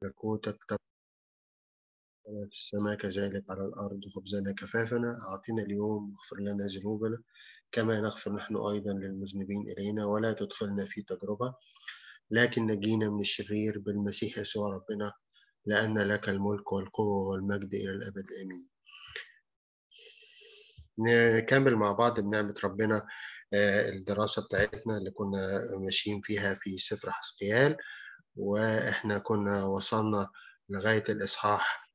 ملكوتك تكن في السماء كذلك على الأرض خبزنا كفافنا أعطنا اليوم واغفر لنا ذنوبنا كما نغفر نحن أيضا للمذنبين إلينا ولا تدخلنا في تجربة لكن نجينا من الشرير بالمسيح يسوع ربنا لأن لك الملك والقوة والمجد إلى الأبد آمين نكمل مع بعض بنعمة ربنا الدراسة بتاعتنا اللي كنا ماشيين فيها في سفر حسقيال وإحنا كنا وصلنا لغاية الإصحاح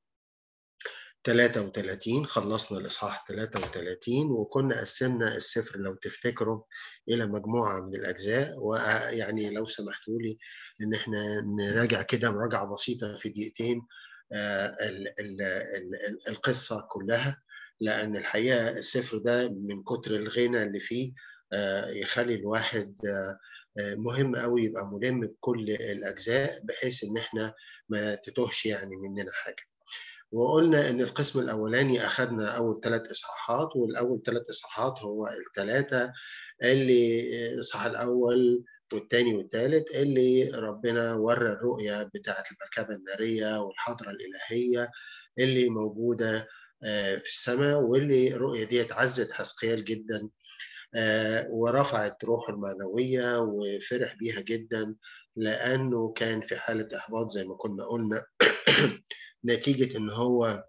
33 خلصنا الإصحاح 33 وكنا قسمنا السفر لو تفتكروا إلى مجموعة من الأجزاء ويعني لو سمحتوا لي إن إحنا نراجع كده مراجعة بسيطة في دقيقتين ال ال ال القصة كلها لأن الحقيقة السفر ده من كتر الغنى اللي فيه يخلي الواحد مهم قوي يبقى ملم بكل الأجزاء بحيث إن إحنا ما تتوهش يعني مننا حاجة. وقلنا ان القسم الاولاني اخذنا اول ثلاث اصحاحات والاول ثلاث اصحاحات هو الثلاثه اللي الاصحاح الاول والثاني والثالث اللي ربنا ورى الرؤيه بتاعه المركبه الناريه والحضره الالهيه اللي موجوده في السماء واللي الرؤيه دي عزت حسقيال جدا ورفعت روحه المعنويه وفرح بيها جدا لانه كان في حاله احباط زي ما كنا قلنا نتيجة إن هو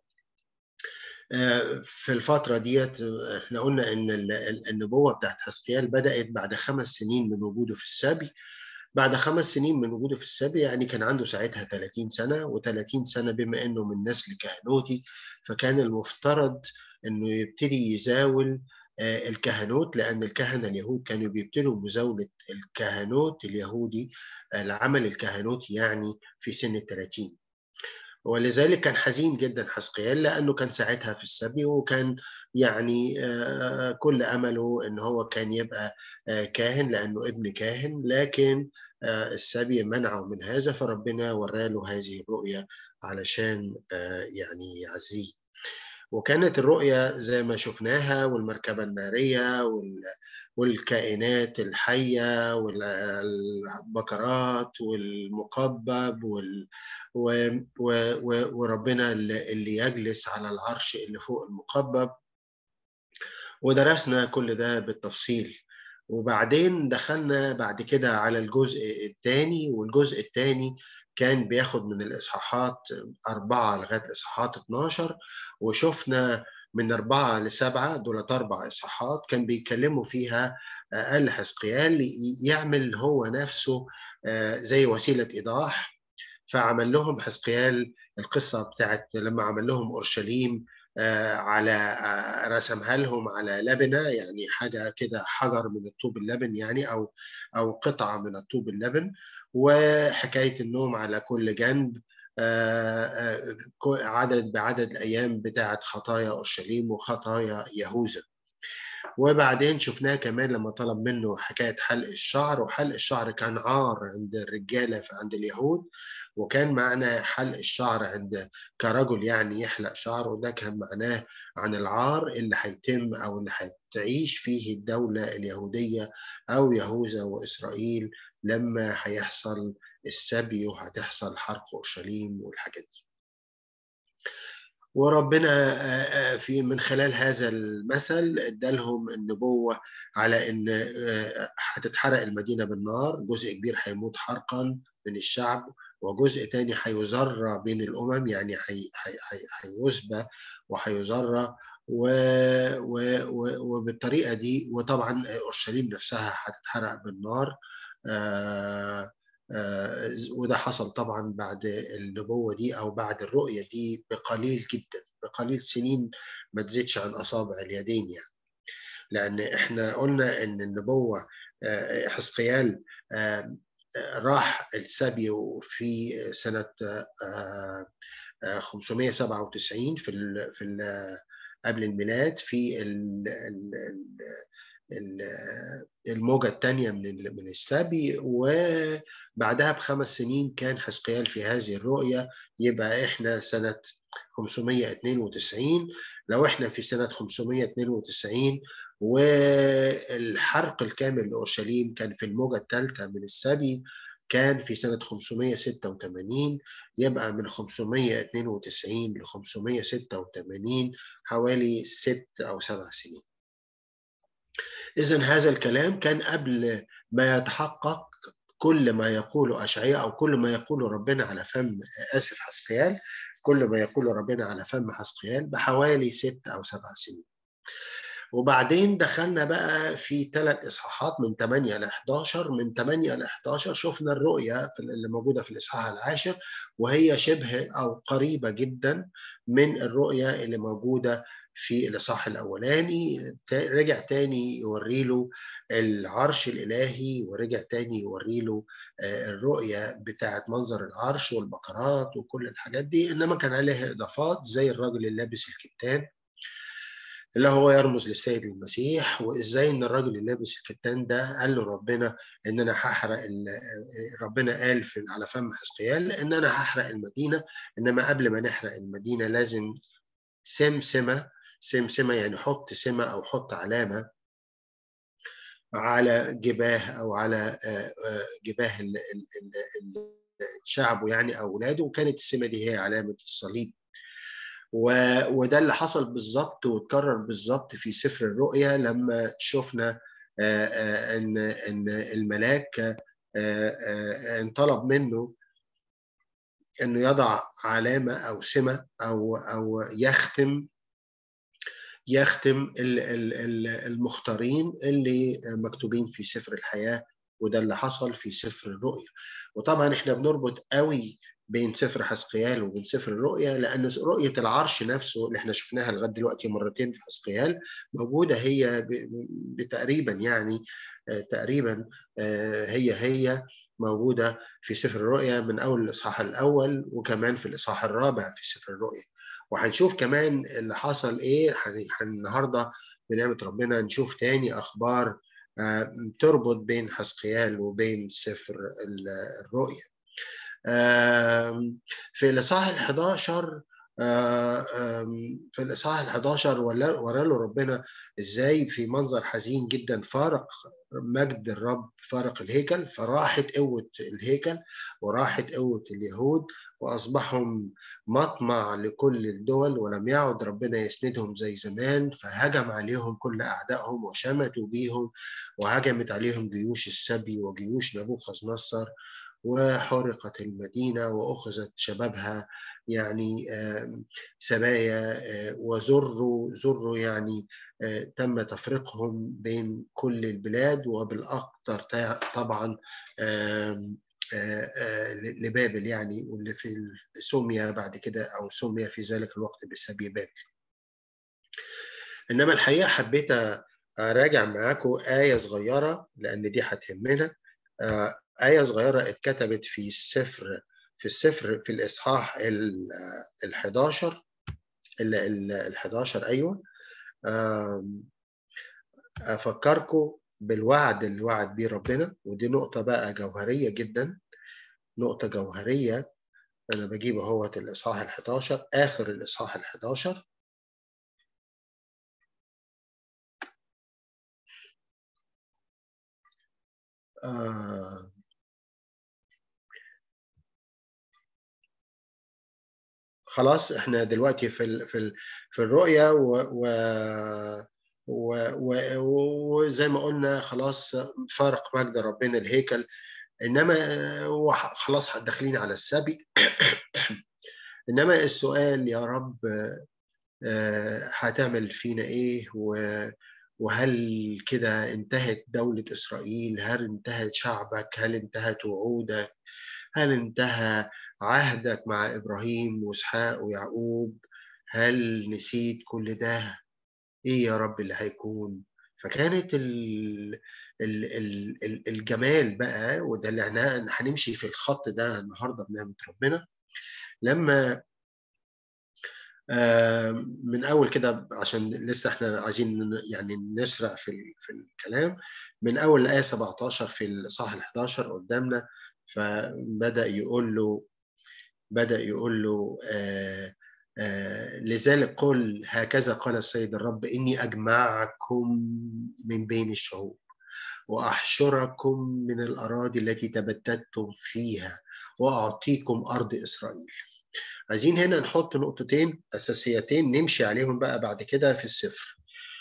في الفترة ديت احنا قلنا إن النبوة بتاعت حسقيال بدأت بعد خمس سنين من وجوده في السبي بعد خمس سنين من وجوده في السبي يعني كان عنده ساعتها 30 سنة و30 سنة بما إنه من نسل كهنوتي فكان المفترض إنه يبتدي يزاول الكهنوت لأن الكهنة اليهود كانوا بيبتدوا مزاولة الكهنوت اليهودي العمل الكهنوتي يعني في سن ال 30 ولذلك كان حزين جدا حسقيال لانه كان ساعتها في السبي وكان يعني كل امله ان هو كان يبقى كاهن لانه ابن كاهن لكن السبي منعه من هذا فربنا وراله هذه الرؤيه علشان يعني يعزيه وكانت الرؤية زي ما شفناها والمركبة النارية والكائنات الحية والبقرات والمقبب وال وربنا اللي يجلس على العرش اللي فوق المقبب ودرسنا كل ده بالتفصيل وبعدين دخلنا بعد كده على الجزء الثاني والجزء الثاني كان بياخد من الإصحاحات أربعة لغاية الإصحاحات 12 وشفنا من أربعة لسبعة دولت أربع إصحاحات كان بيتكلموا فيها قال حزقيال يعمل هو نفسه زي وسيلة إيضاح فعمل لهم حزقيال القصة بتاعت لما عمل لهم أورشليم على رسمها لهم على لبنة يعني حاجة كده حجر من الطوب اللبن يعني أو أو قطعة من الطوب اللبن وحكاية النوم على كل جنب عدد بعدد الأيام بتاعت خطايا أورشليم وخطايا يهوذا وبعدين شفناه كمان لما طلب منه حكاية حلق الشعر وحلق الشعر كان عار عند الرجالة عند اليهود وكان معنى حلق الشعر عند كرجل يعني يحلق شعره وده كان معناه عن العار اللي هيتم أو اللي هتعيش فيه الدولة اليهودية أو يهوذا وإسرائيل لما هيحصل السبي وهتحصل حرق اورشليم والحاجات دي. وربنا في من خلال هذا المثل ادالهم النبوه على ان هتتحرق المدينه بالنار، جزء كبير هيموت حرقا من الشعب وجزء تاني هيزرع بين الامم يعني هيسبى وهيزرع و... و... و... وبالطريقه دي وطبعا اورشليم نفسها هتتحرق بالنار آه آه وده حصل طبعا بعد النبوة دي أو بعد الرؤية دي بقليل جدا بقليل سنين ما تزيدش عن أصابع اليدين يعني لأن إحنا قلنا إن النبوة آه حزقيال آه راح السبي في سنة 597 في ال في ال قبل الميلاد في ال ال الموجة الثانية من من السبي وبعدها بخمس سنين كان حزقيال في هذه الرؤية يبقى احنا سنة 592 لو احنا في سنة 592 والحرق الكامل لأورشليم كان في الموجة الثالثة من السبي كان في سنة 586 يبقى من 592 ل 586 حوالي ست أو سبع سنين إذا هذا الكلام كان قبل ما يتحقق كل ما يقوله أشعياء أو كل ما يقوله ربنا على فم آسف حسقيال كل ما يقوله ربنا على فم حسقيال بحوالي ست أو سبع سنين وبعدين دخلنا بقى في ثلاث اصحاحات من 8 ل 11 من 8 ل 11 شفنا الرؤيه اللي موجوده في الاصحاح العاشر وهي شبه او قريبه جدا من الرؤيه اللي موجوده في الاصحاح الاولاني رجع تاني يوري له العرش الالهي ورجع تاني يوري له الرؤيه بتاعه منظر العرش والبقرات وكل الحاجات دي انما كان عليها اضافات زي الراجل اللي لابس الكتان اللي هو يرمز للسيد المسيح وازاي ان الراجل اللي لابس الكتان ده قال له ربنا ان انا هحرق ربنا قال في على فم حزقيال ان انا هحرق المدينه انما قبل ما نحرق المدينه لازم سمسمه سمسمه يعني حط سمه او حط علامه على جباه او على جباه شعبه يعني اولاده وكانت السمه دي هي علامه الصليب وده اللي حصل بالظبط واتكرر بالظبط في سفر الرؤيا لما شفنا ان ان الملاك انطلب منه انه يضع علامه او سمه او او يختم يختم المختارين اللي مكتوبين في سفر الحياه وده اللي حصل في سفر الرؤيا وطبعا احنا بنربط قوي بين سفر حسقيال وبين سفر الرؤيا لان رؤيه العرش نفسه اللي احنا شفناها لغايه دلوقتي مرتين في حسقيال موجوده هي بتقريبا يعني تقريبا هي هي موجوده في سفر الرؤيا من اول الاصحاح الاول وكمان في الاصحاح الرابع في سفر الرؤيا وهنشوف كمان اللي حصل ايه النهارده بنعمه ربنا نشوف تاني اخبار تربط بين حسقيال وبين سفر الرؤيا في الاصحاح ال 11 في الاصحاح ال 11 ورا له ربنا ازاي في منظر حزين جدا فارق مجد الرب فارق الهيكل فراحت قوه الهيكل وراحت قوه اليهود واصبحهم مطمع لكل الدول ولم يعد ربنا يسندهم زي زمان فهجم عليهم كل اعدائهم وشمتوا بيهم وهجمت عليهم جيوش السبي وجيوش نبوخذ نصر وحرقت المدينة وأخذت شبابها يعني سبايا وزروا زروا يعني تم تفريقهم بين كل البلاد وبالأكثر طبعا لبابل يعني واللي في سمي بعد كده أو سمي في ذلك الوقت بسبي بابل إنما الحقيقة حبيت أراجع معاكم آية صغيرة لأن دي هتهمنا آية صغيرة اتكتبت في السفر في السفر في الإصحاح ال 11 ال 11 أيوه أفكركم بالوعد اللي وعد بيه ربنا ودي نقطة بقى جوهرية جدا نقطة جوهرية أنا بجيب اهوت الإصحاح ال 11 آخر الإصحاح ال 11 آه خلاص احنا دلوقتي في ال في ال في الرؤيه و, و وزي ما قلنا خلاص فارق مجد ربنا الهيكل انما خلاص داخلين على السبي انما السؤال يا رب هتعمل فينا ايه وهل كده انتهت دولة إسرائيل هل انتهت شعبك هل انتهت وعودك هل انتهى عهدك مع إبراهيم وإسحاق ويعقوب هل نسيت كل ده إيه يا رب اللي هيكون فكانت ال ال ال الجمال بقى وده اللي احنا هنمشي في الخط ده النهارده بنعمة ربنا لما من اول كده عشان لسه احنا عايزين يعني نسرع في في الكلام من اول الايه 17 في الاصحاح ال 11 قدامنا فبدا يقول له بدا يقول له آآ آآ لذلك قل هكذا قال السيد الرب اني اجمعكم من بين الشعوب وأحشركم من الأراضي التي تبتتم فيها وأعطيكم أرض إسرائيل عايزين هنا نحط نقطتين أساسيتين نمشي عليهم بقى بعد كده في السفر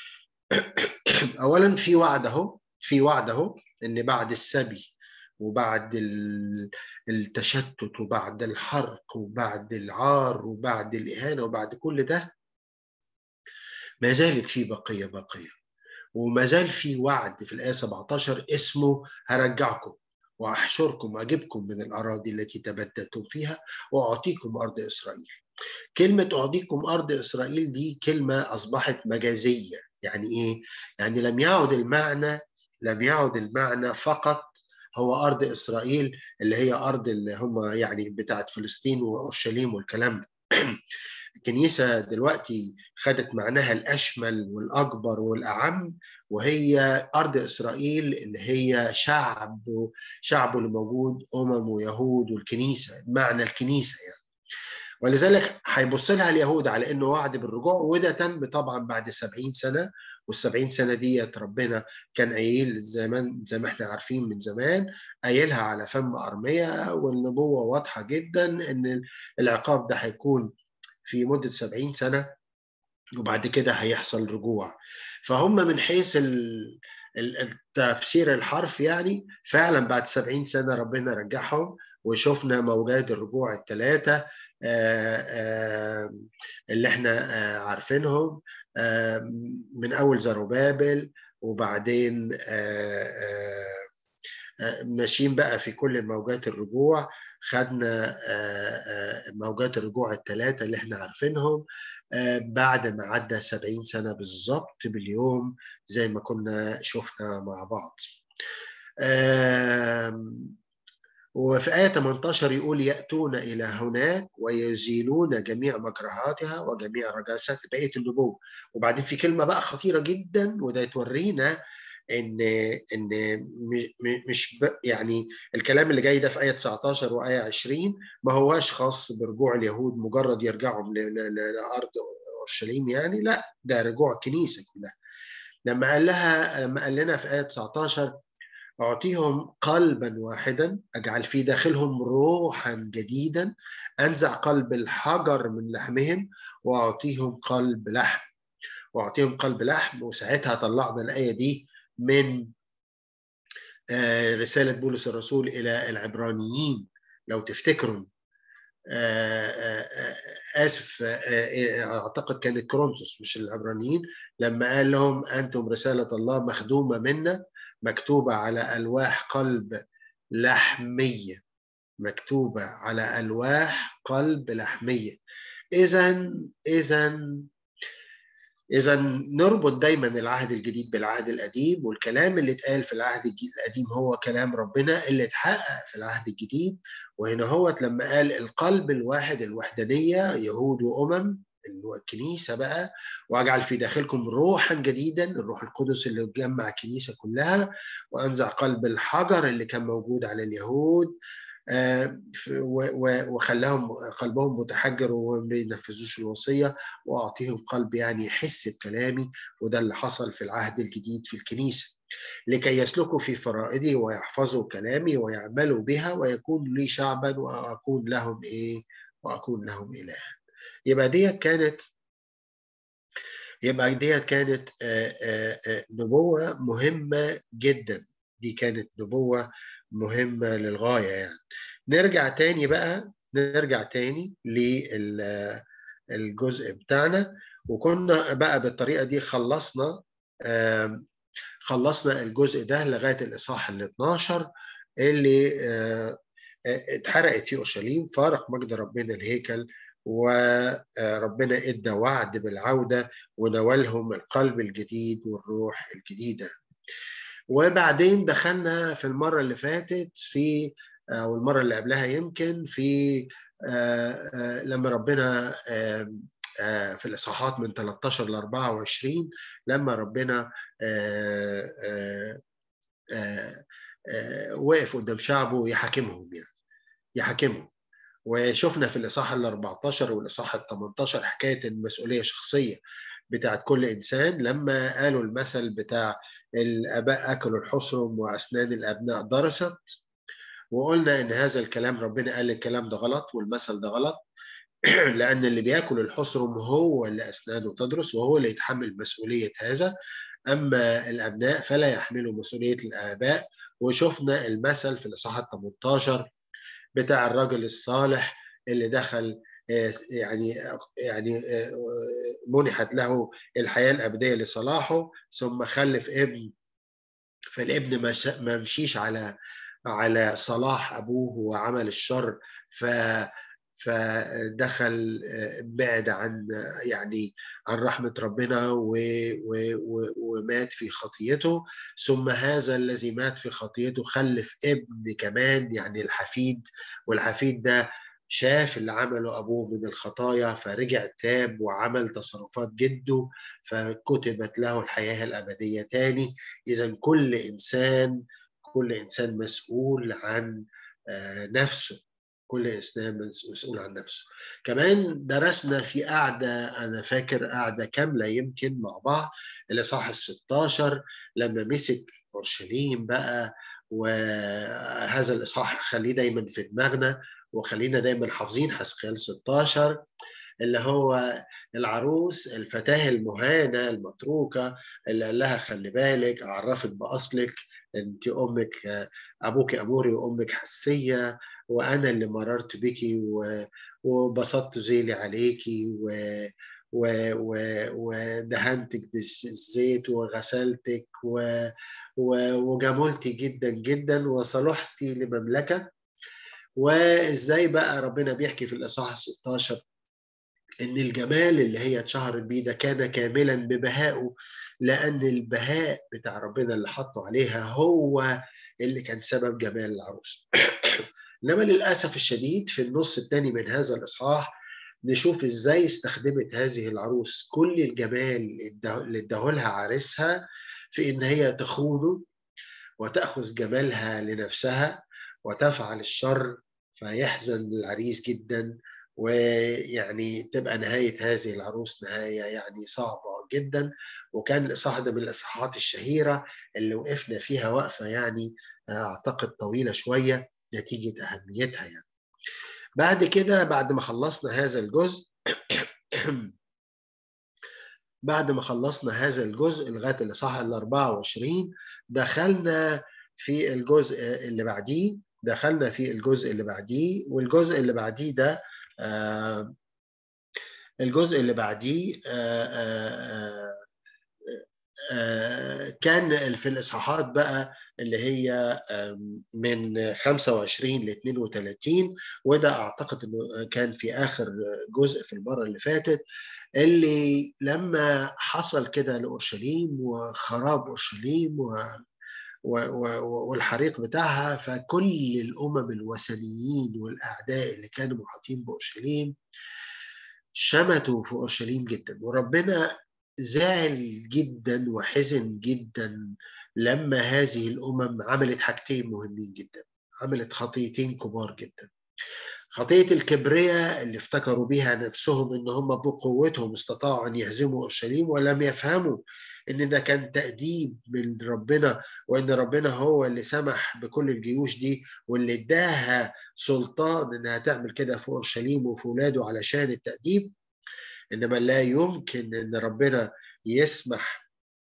أولا في وعد أهو في وعد أهو إن بعد السبي وبعد التشتت وبعد الحرق وبعد العار وبعد الإهانة وبعد كل ده ما زالت في بقية بقية وما زال في وعد في الآية 17 اسمه هرجعكم وأحشركم وأجيبكم من الأراضي التي تبددتم فيها وأعطيكم أرض إسرائيل كلمة أعطيكم أرض إسرائيل دي كلمة أصبحت مجازية يعني إيه؟ يعني لم يعد المعنى لم يعد المعنى فقط هو أرض إسرائيل اللي هي أرض اللي هم يعني بتاعت فلسطين وأورشليم والكلام ده الكنيسة دلوقتي خدت معناها الأشمل والأكبر والأعم وهي أرض إسرائيل اللي هي شعب شعبه اللي موجود أمم ويهود والكنيسة معنى الكنيسة يعني ولذلك هيبص لها اليهود على انه وعد بالرجوع وده تم طبعا بعد 70 سنه وال70 سنه ديت ربنا كان قايل زمان زي ما احنا عارفين من زمان قايلها على فم ارميه والنبوه واضحه جدا ان العقاب ده هيكون في مده 70 سنه وبعد كده هيحصل رجوع فهم من حيث التفسير الحرف يعني فعلا بعد 70 سنه ربنا رجعهم وشفنا موجات الرجوع الثلاثه اللي احنا عارفينهم من اول زروبابل وبعدين ماشيين بقى في كل موجات الرجوع خدنا موجات الرجوع الثلاثة اللي احنا عارفينهم بعد ما عدى 70 سنة بالظبط باليوم زي ما كنا شفنا مع بعض وفي آية 18 يقول يأتون إلى هناك ويزيلون جميع مكرهاتها وجميع رجاسات بقية النبوة وبعدين في كلمة بقى خطيرة جدا وده تورينا ان ان مش يعني الكلام اللي جاي ده في ايه 19 وايه 20 ما هواش خاص برجوع اليهود مجرد يرجعوا لارض اورشليم يعني لا ده رجوع الكنيسه كلها لما قال لها لما قال لنا في ايه 19 أعطيهم قلبا واحدا أجعل في داخلهم روحا جديدا أنزع قلب الحجر من لحمهم وأعطيهم قلب لحم وأعطيهم قلب لحم وساعتها طلعنا الآية دي من رسالة بولس الرسول إلى العبرانيين لو تفتكروا آسف أعتقد كانت كرونتوس مش العبرانيين لما قال لهم أنتم رسالة الله مخدومة منا مكتوبة على ألواح قلب لحمية مكتوبة على ألواح قلب لحمية إذا إذا إذا نربط دايما العهد الجديد بالعهد القديم والكلام اللي اتقال في العهد القديم هو كلام ربنا اللي اتحقق في العهد الجديد وهنا هو لما قال القلب الواحد الوحدانية يهود وأمم الكنيسة بقى واجعل في داخلكم روحا جديدا الروح القدس اللي جمع الكنيسة كلها وانزع قلب الحجر اللي كان موجود على اليهود وخلاهم قلبهم متحجر وما بينفذوش الوصيه واعطيهم قلب يعني يحس بكلامي وده اللي حصل في العهد الجديد في الكنيسه لكي يسلكوا في فرائدي ويحفظوا كلامي ويعملوا بها ويكون لي شعبا واكون لهم ايه واكون لهم الها يبقى ديت كانت يبقى ديت كانت نبوة مهمة جدا دي كانت نبوة مهمة للغاية يعني نرجع تاني بقى نرجع تاني للجزء بتاعنا وكنا بقى بالطريقة دي خلصنا خلصنا الجزء ده لغاية الإصحاح ال 12 اللي اتحرقت في أورشليم فارق مجد ربنا الهيكل وربنا ادى وعد بالعوده ونولهم القلب الجديد والروح الجديده وبعدين دخلنا في المره اللي فاتت في او المره اللي قبلها يمكن في لما ربنا في الاصحاحات من 13 ل 24 لما ربنا وقف قدام شعبه يحاكمهم يعني يحاكمهم وشفنا في الاصحاح ال 14 والاصحاح ال 18 حكايه المسؤوليه الشخصيه بتاعت كل انسان لما قالوا المثل بتاع الآباء أكلوا الحصرم وأسنان الأبناء درست وقلنا إن هذا الكلام ربنا قال الكلام ده غلط والمثل ده غلط لأن اللي بياكل الحصرم هو اللي أسنانه تدرس وهو اللي يتحمل مسؤولية هذا أما الأبناء فلا يحملوا مسؤولية الآباء وشفنا المثل في الإصحاح 18 بتاع الرجل الصالح اللي دخل يعني يعني منحت له الحياه الابديه لصلاحه ثم خلف ابن فالابن ما مشيش على على صلاح ابوه وعمل الشر ف فدخل بعد عن يعني عن رحمة ربنا و و و ومات في خطيته ثم هذا الذي مات في خطيته خلف ابن كمان يعني الحفيد والحفيد ده شاف اللي عمله أبوه من الخطايا فرجع تاب وعمل تصرفات جده فكتبت له الحياة الأبدية تاني إذا كل إنسان كل إنسان مسؤول عن نفسه كل إنسان مسؤول عن نفسه كمان درسنا في قعدة أنا فاكر قعدة كاملة يمكن مع بعض الإصحاح ال 16 لما مسك أورشليم بقى وهذا الإصحاح خليه دايما في دماغنا وخلينا دايما حافظين حسقيال 16 اللي هو العروس الفتاة المهانة المتروكة اللي قال لها خلي بالك أعرفك بأصلك أنت أمك أبوك أموري وأمك حسية وأنا اللي مررت بك وبسطت ذيلي عليكي و ودهنتك بالزيت وغسلتك وجملتي جدا جدا وصلحتي لمملكة وازاي بقى ربنا بيحكي في الاصحاح 16 ان الجمال اللي هي اتشهرت بيه ده كان كاملا ببهائه لان البهاء بتاع ربنا اللي حطه عليها هو اللي كان سبب جمال العروس انما للاسف الشديد في النص الثاني من هذا الاصحاح نشوف ازاي استخدمت هذه العروس كل الجمال اللي اداهولها عريسها في ان هي تخونه وتاخذ جمالها لنفسها وتفعل الشر فيحزن العريس جدا ويعني تبقى نهاية هذه العروس نهاية يعني صعبة جدا وكان الإصحاح ده من الإصحاحات الشهيرة اللي وقفنا فيها وقفة يعني أعتقد طويلة شوية نتيجة أهميتها يعني بعد كده بعد ما خلصنا هذا الجزء بعد ما خلصنا هذا الجزء لغاية الإصحاح ال 24 دخلنا في الجزء اللي بعديه دخلنا في الجزء اللي بعديه والجزء اللي بعديه ده آه الجزء اللي بعديه آه آه كان في الإصحاحات بقى اللي هي من 25 ل 32 وده اعتقد انه كان في اخر جزء في المره اللي فاتت اللي لما حصل كده لاورشليم وخراب اورشليم و والحريق بتاعها فكل الامم الوثنيين والاعداء اللي كانوا محاطين باورشليم شمتوا في اورشليم جدا وربنا زعل جدا وحزن جدا لما هذه الامم عملت حاجتين مهمين جدا عملت خطيتين كبار جدا خطية الكبرياء اللي افتكروا بها نفسهم ان هم بقوتهم استطاعوا ان يهزموا اورشليم ولم يفهموا ان ده كان تأديب من ربنا وان ربنا هو اللي سمح بكل الجيوش دي واللي اداها سلطان انها تعمل كده في اورشليم وفي ولاده علشان التأديب انما لا يمكن ان ربنا يسمح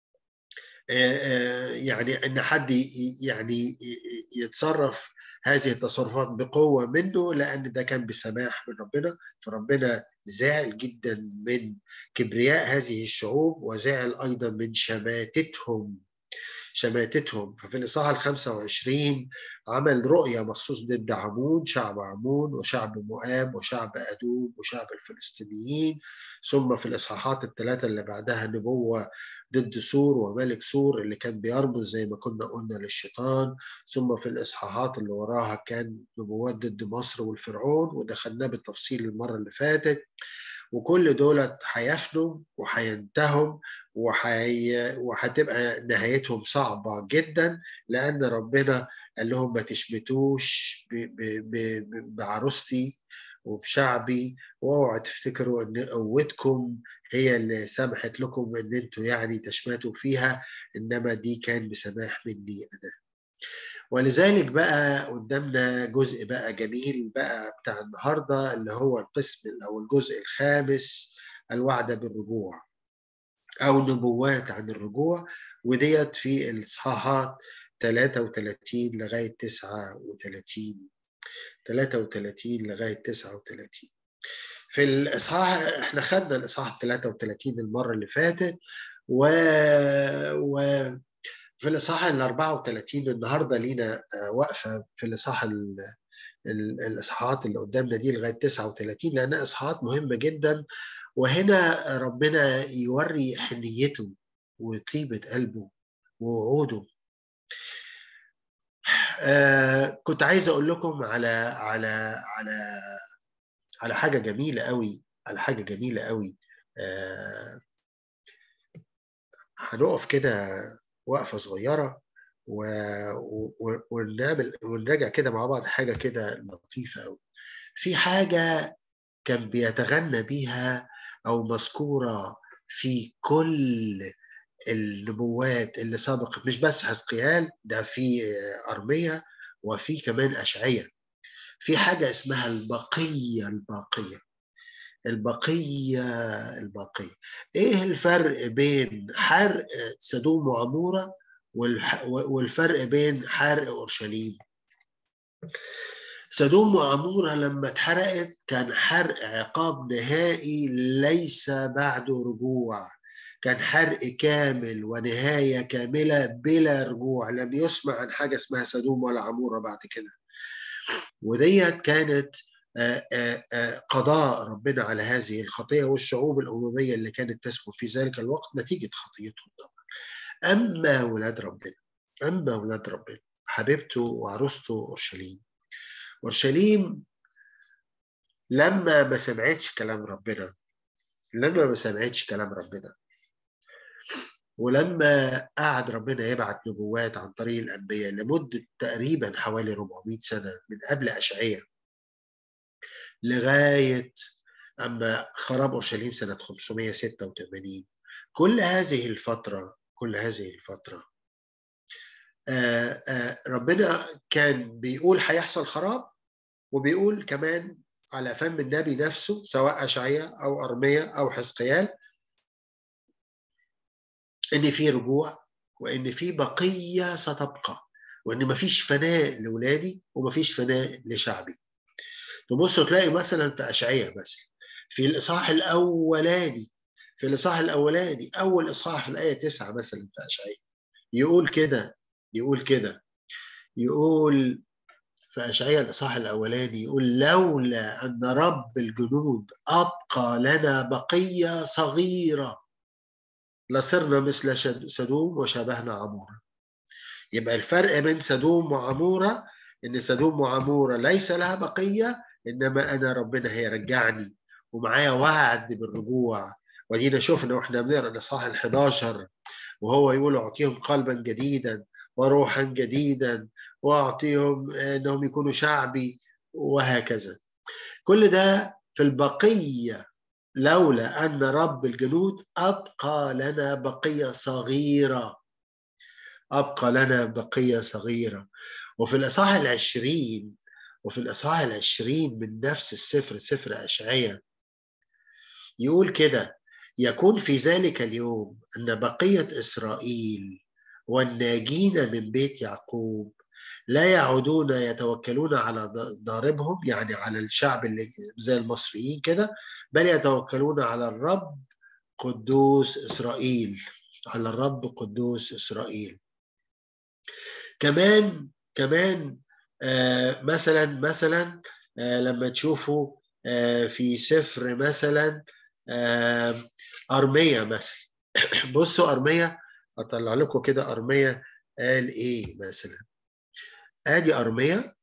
يعني ان حد يعني يتصرف هذه التصرفات بقوة منه لأن ده كان بسماح من ربنا فربنا زعل جدا من كبرياء هذه الشعوب وزعل أيضا من شماتتهم شماتتهم ففي الإصحاح ال 25 عمل رؤية مخصوص ضد عمون شعب عمون وشعب مؤاب وشعب أدوم وشعب الفلسطينيين ثم في الإصحاحات الثلاثة اللي بعدها نبوة ضد سور وملك سور اللي كان بيرمز زي ما كنا قلنا للشيطان ثم في الإصحاحات اللي وراها كان نبوات ضد مصر والفرعون ودخلناه بالتفصيل المرة اللي فاتت وكل دولت هيفنوا وهينتهوا وحي... وهتبقى نهايتهم صعبة جدا لأن ربنا قال لهم ما تشمتوش ب... ب... ب... بعروستي وبشعبي واوعوا تفتكروا ان قوتكم هي اللي سمحت لكم ان انتوا يعني تشمتوا فيها انما دي كان بسماح مني انا ولذلك بقى قدامنا جزء بقى جميل بقى بتاع النهارده اللي هو القسم او الجزء الخامس الوعد بالرجوع او نبوات عن الرجوع وديت في الاصحاحات 33 لغايه 39 33 لغايه 39 في الاصحاح احنا خدنا الاصحاح 33 المره اللي فاتت و, و... في الاصحاح ال 34 النهارده لينا وقفه في الاصحاح الاصحاحات اللي قدامنا دي لغايه 39 لانها اصحاحات مهمه جدا وهنا ربنا يوري حنيته وطيبه قلبه ووعوده آه كنت عايز اقول لكم على على على على حاجه جميله قوي على حاجه جميله قوي آه هنقف كده وقفه صغيره و... و... ونعمل ونراجع كده مع بعض حاجه كده لطيفه قوي في حاجه كان بيتغنى بيها او مذكوره في كل النبوات اللي سبقت مش بس حزقيال ده في ارميا وفي كمان اشعياء في حاجه اسمها البقيه الباقيه البقيه الباقيه ايه الفرق بين حرق سدوم وعموره والفرق بين حرق اورشليم سدوم وعمورة لما اتحرقت كان حرق عقاب نهائي ليس بعده رجوع كان حرق كامل ونهاية كاملة بلا رجوع لم يسمع عن حاجة اسمها سدوم ولا عمورة بعد كده وديت كانت قضاء ربنا على هذه الخطية والشعوب الأممية اللي كانت تسكن في ذلك الوقت نتيجة خطيتهم طبعا أما ولاد ربنا أما ولاد ربنا حبيبته وعروسته أورشليم أورشليم لما ما سمعتش كلام ربنا لما ما سمعتش كلام ربنا ولما قعد ربنا يبعت نبوات عن طريق الأنبياء لمدة تقريبا حوالي 400 سنة من قبل أشعية لغاية أما خراب أورشليم سنة 586 كل هذه الفترة كل هذه الفترة آآ آآ ربنا كان بيقول هيحصل خراب وبيقول كمان على فم النبي نفسه سواء أشعياء أو أرميا أو حزقيال ان في رجوع وان في بقيه ستبقى وان مفيش فناء لاولادي ومفيش فناء لشعبي تبص تلاقي مثلا في اشعياء مثلا في الاصحاح الاولاني في الاصحاح الاولاني اول اصحاح في الايه 9 مثلا في اشعياء يقول كده يقول كده يقول في اشعياء الاصحاح الاولاني يقول لولا ان رب الجنود ابقى لنا بقيه صغيره لصرنا مثل سدوم وشبهنا عمورة يبقى الفرق بين سدوم وعمورة إن سدوم وعمورة ليس لها بقية إنما أنا ربنا هيرجعني ومعايا وعد بالرجوع ودينا شفنا واحنا بنقرا الاصحاح ال 11 وهو يقول اعطيهم قلبا جديدا وروحا جديدا واعطيهم انهم يكونوا شعبي وهكذا كل ده في البقيه لولا أن رب الجنود أبقى لنا بقية صغيرة أبقى لنا بقية صغيرة وفي الإصحاح العشرين وفي الإصحاح العشرين من نفس السفر سفر أشعية يقول كده يكون في ذلك اليوم أن بقية إسرائيل والناجين من بيت يعقوب لا يعودون يتوكلون على ضاربهم يعني على الشعب اللي زي المصريين كده بل يتوكلون على الرب قدوس إسرائيل على الرب قدوس إسرائيل كمان كمان آه مثلا مثلا آه لما تشوفوا آه في سفر مثلا آه أرمية مثلا بصوا أرمية أطلع لكم كده أرمية قال إيه مثلا آدي أرمية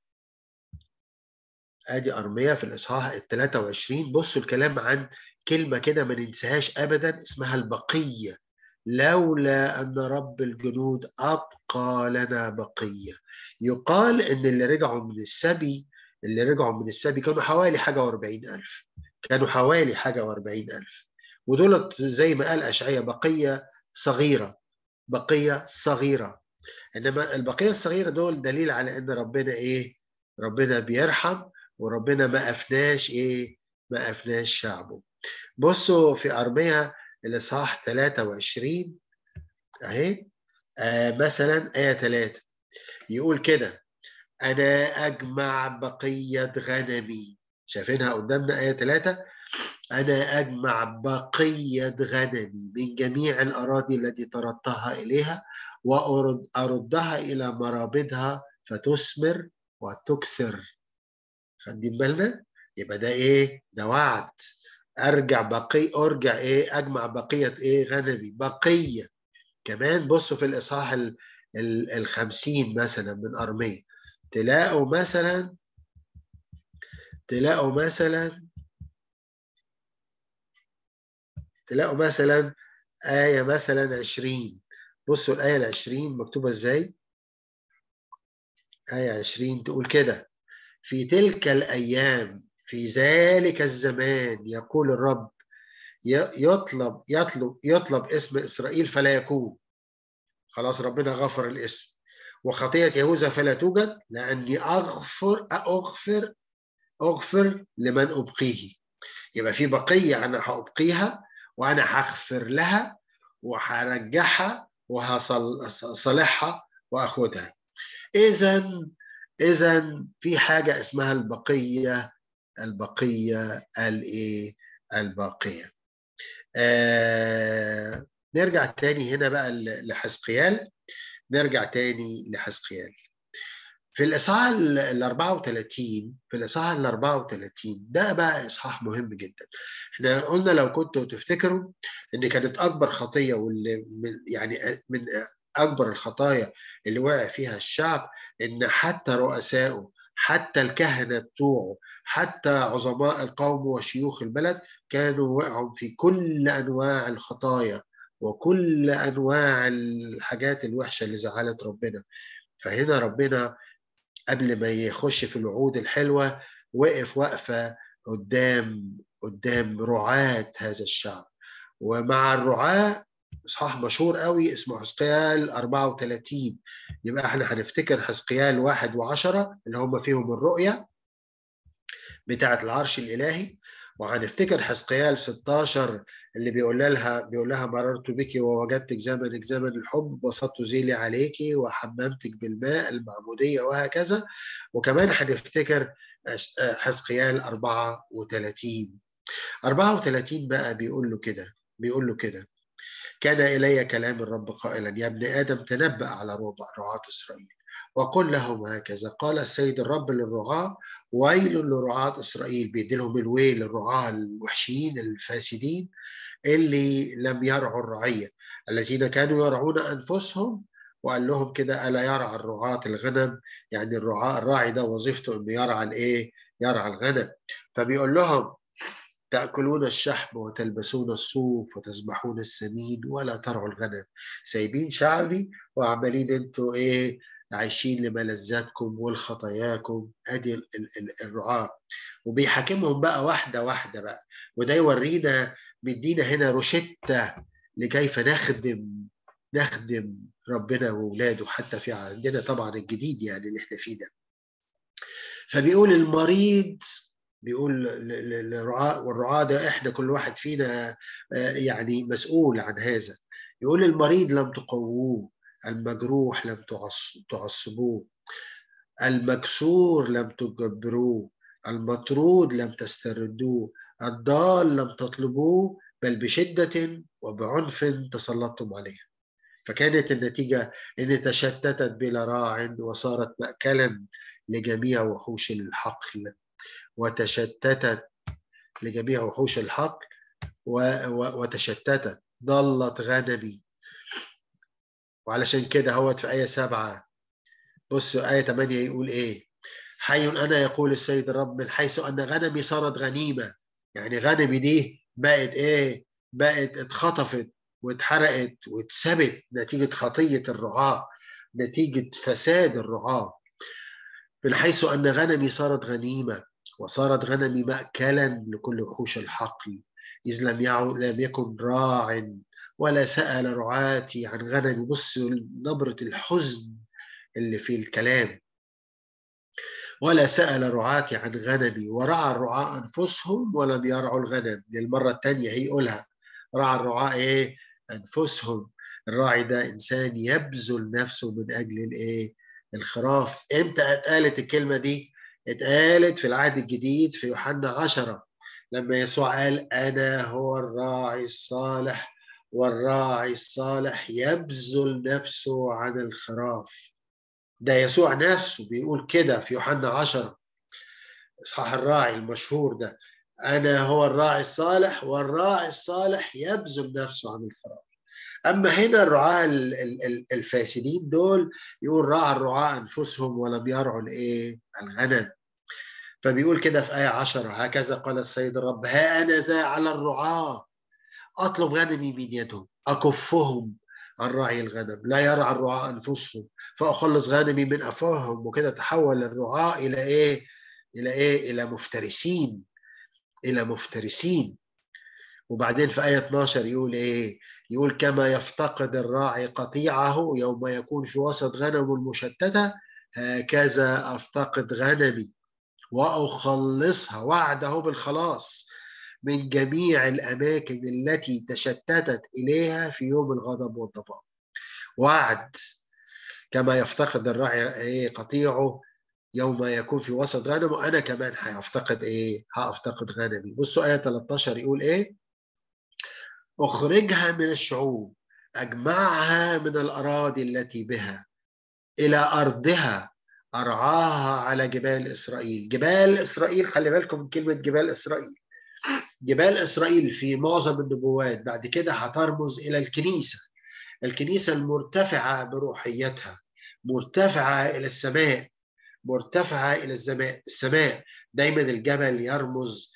ادي ارميا في الاصحاح ال 23 بصوا الكلام عن كلمه كده ما ننساهاش ابدا اسمها البقيه لولا ان رب الجنود ابقى لنا بقيه يقال ان اللي رجعوا من السبي اللي رجعوا من السبي كانوا حوالي حاجة واربعين ألف كانوا حوالي حاجة واربعين ألف ودولت زي ما قال أشعية بقية صغيرة بقية صغيرة إنما البقية الصغيرة دول دليل على إن ربنا إيه ربنا بيرحم وربنا ما أفناش إيه ما أفناش شعبه بصوا في أرمية الإصحاح 23 أهي آه مثلا آية 3 يقول كده أنا أجمع بقية غنمي شايفينها قدامنا آية 3 أنا أجمع بقية غنمي من جميع الأراضي التي طردتها إليها وأردها إلى مرابضها فتثمر وتكثر خدين بالنا يبقى ده إيه ده وعد أرجع بقي أرجع إيه أجمع بقية إيه غنمي بقية كمان بصوا في الإصحاح الخمسين مثلا من أرمية تلاقوا مثلا تلاقوا مثلا تلاقوا مثلا آية مثلا عشرين بصوا الآية العشرين مكتوبة إزاي آية عشرين تقول كده في تلك الأيام في ذلك الزمان يقول الرب يطلب يطلب يطلب اسم إسرائيل فلا يكون خلاص ربنا غفر الاسم وخطية يهوذا فلا توجد لأني أغفر أغفر أغفر لمن أبقيه يبقى في بقية أنا هأبقيها وأنا هغفر لها وهرجعها وهصلحها وأخدها إذا إذا في حاجة اسمها البقية البقية الإيه الباقية آه نرجع تاني هنا بقى لحزقيال نرجع تاني لحزقيال في الإصحاح ال 34 في الإصحاح ال 34 ده بقى إصحاح مهم جدا احنا قلنا لو كنتوا تفتكروا إن كانت أكبر خطية واللي يعني من أكبر الخطايا اللي وقع فيها الشعب إن حتى رؤسائه حتى الكهنة بتوعه حتى عظماء القوم وشيوخ البلد كانوا وقعوا في كل أنواع الخطايا وكل أنواع الحاجات الوحشة اللي زعلت ربنا فهنا ربنا قبل ما يخش في الوعود الحلوة وقف وقفة قدام قدام رعاة هذا الشعب ومع الرعاة اصحاح مشهور قوي اسمه حزقيال 34 يبقى احنا هنفتكر حزقيال واحد وعشرة اللي هم فيهم الرؤية بتاعة العرش الإلهي وهنفتكر حزقيال 16 اللي بيقول لها بيقول لها مررت بك ووجدتك زمنك زمن الحب بسطت ذيلي عليك وحممتك بالماء المعمودية وهكذا وكمان هنفتكر حزقيال 34 34 بقى بيقول له كده بيقول له كده كان إلي كلام الرب قائلا يا ابن آدم تنبأ على رعاة إسرائيل وقل لهم هكذا قال السيد الرب للرعاة ويل لرعاة إسرائيل بيدي لهم الويل للرعاة الوحشيين الفاسدين اللي لم يرعوا الرعية الذين كانوا يرعون أنفسهم وقال لهم كده ألا يرعى الرعاة الغنم يعني الرعاة الراعي ده وظيفته إنه يرعى الإيه؟ يرعى الغنم فبيقول لهم تأكلون الشحم وتلبسون الصوف وتذبحون السمين ولا ترعوا الغنم سايبين شعبي وعمالين انتوا ايه عايشين لملذاتكم والخطاياكم ادي الرعاة وبيحاكمهم بقى واحدة واحدة بقى وده يورينا مدينا هنا روشتة لكيف نخدم نخدم ربنا وولاده حتى في عندنا طبعا الجديد يعني اللي احنا فيه ده فبيقول المريض بيقول للرعاة والرعاة ده احنا كل واحد فينا يعني مسؤول عن هذا يقول المريض لم تقووه المجروح لم تعصبوه المكسور لم تجبروه المطرود لم تستردوه الضال لم تطلبوه بل بشدة وبعنف تسلطتم عليه فكانت النتيجة أن تشتتت بلا راع وصارت مأكلا لجميع وحوش الحقل وتشتتت لجميع وحوش الحقل وتشتتت ضلت غنمي وعلشان كده هوت في آية سبعة بص آية 8 يقول إيه حي أنا يقول السيد الرب من حيث أن غنمي صارت غنيمة يعني غنمي دي بقت إيه بقت اتخطفت واتحرقت واتسبت نتيجة خطية الرعاة نتيجة فساد الرعاة من حيث أن غنمي صارت غنيمة وصارت غنمي مأكلا لكل وحوش الحقل إذ لم لم يكن راع ولا سأل رعاتي عن غنمي بص نبرة الحزن اللي في الكلام ولا سأل رعاتي عن غنمي ورعى الرعاة أنفسهم ولم يرعوا الغنم للمرة الثانية هي يقولها رعى الرعاة إيه أنفسهم الراعي ده إنسان يبذل نفسه من أجل الإيه الخراف إمتى اتقالت الكلمة دي اتقالت في العهد الجديد في يوحنا عشرة لما يسوع قال أنا هو الراعي الصالح والراعي الصالح يبذل نفسه عن الخراف ده يسوع نفسه بيقول كده في يوحنا عشرة إصحاح الراعي المشهور ده أنا هو الراعي الصالح والراعي الصالح يبذل نفسه عن الخراف أما هنا الرعاة الفاسدين دول يقول راعى الرعاة أنفسهم ولم يرعوا الإيه؟ الغنم فبيقول كده في آية عشرة هكذا قال السيد الرب ها أنا ذا على الرعاة أطلب غنمي من يدهم أكفهم عن رعي الغنم لا يرعى الرعاة أنفسهم فأخلص غنمي من أفواههم وكده تحول الرعاة إلى إيه إلى إيه إلى مفترسين إلى مفترسين وبعدين في آية 12 يقول إيه يقول كما يفتقد الراعي قطيعه يوم يكون في وسط غنم المشتتة هكذا أفتقد غنمي وأخلصها وعده بالخلاص من جميع الأماكن التي تشتتت إليها في يوم الغضب والضباب وعد كما يفتقد الراعي إيه قطيعه يوم يكون في وسط غنمه أنا كمان هفتقد إيه هفتقد غنمي بصوا آية 13 يقول إيه أخرجها من الشعوب أجمعها من الأراضي التي بها إلى أرضها أرعاها على جبال إسرائيل جبال إسرائيل خلي بالكم من كلمة جبال إسرائيل جبال إسرائيل في معظم النبوات بعد كده هترمز إلى الكنيسة الكنيسة المرتفعة بروحيتها مرتفعة إلى السماء مرتفعة إلى السماء السماء دايما الجبل يرمز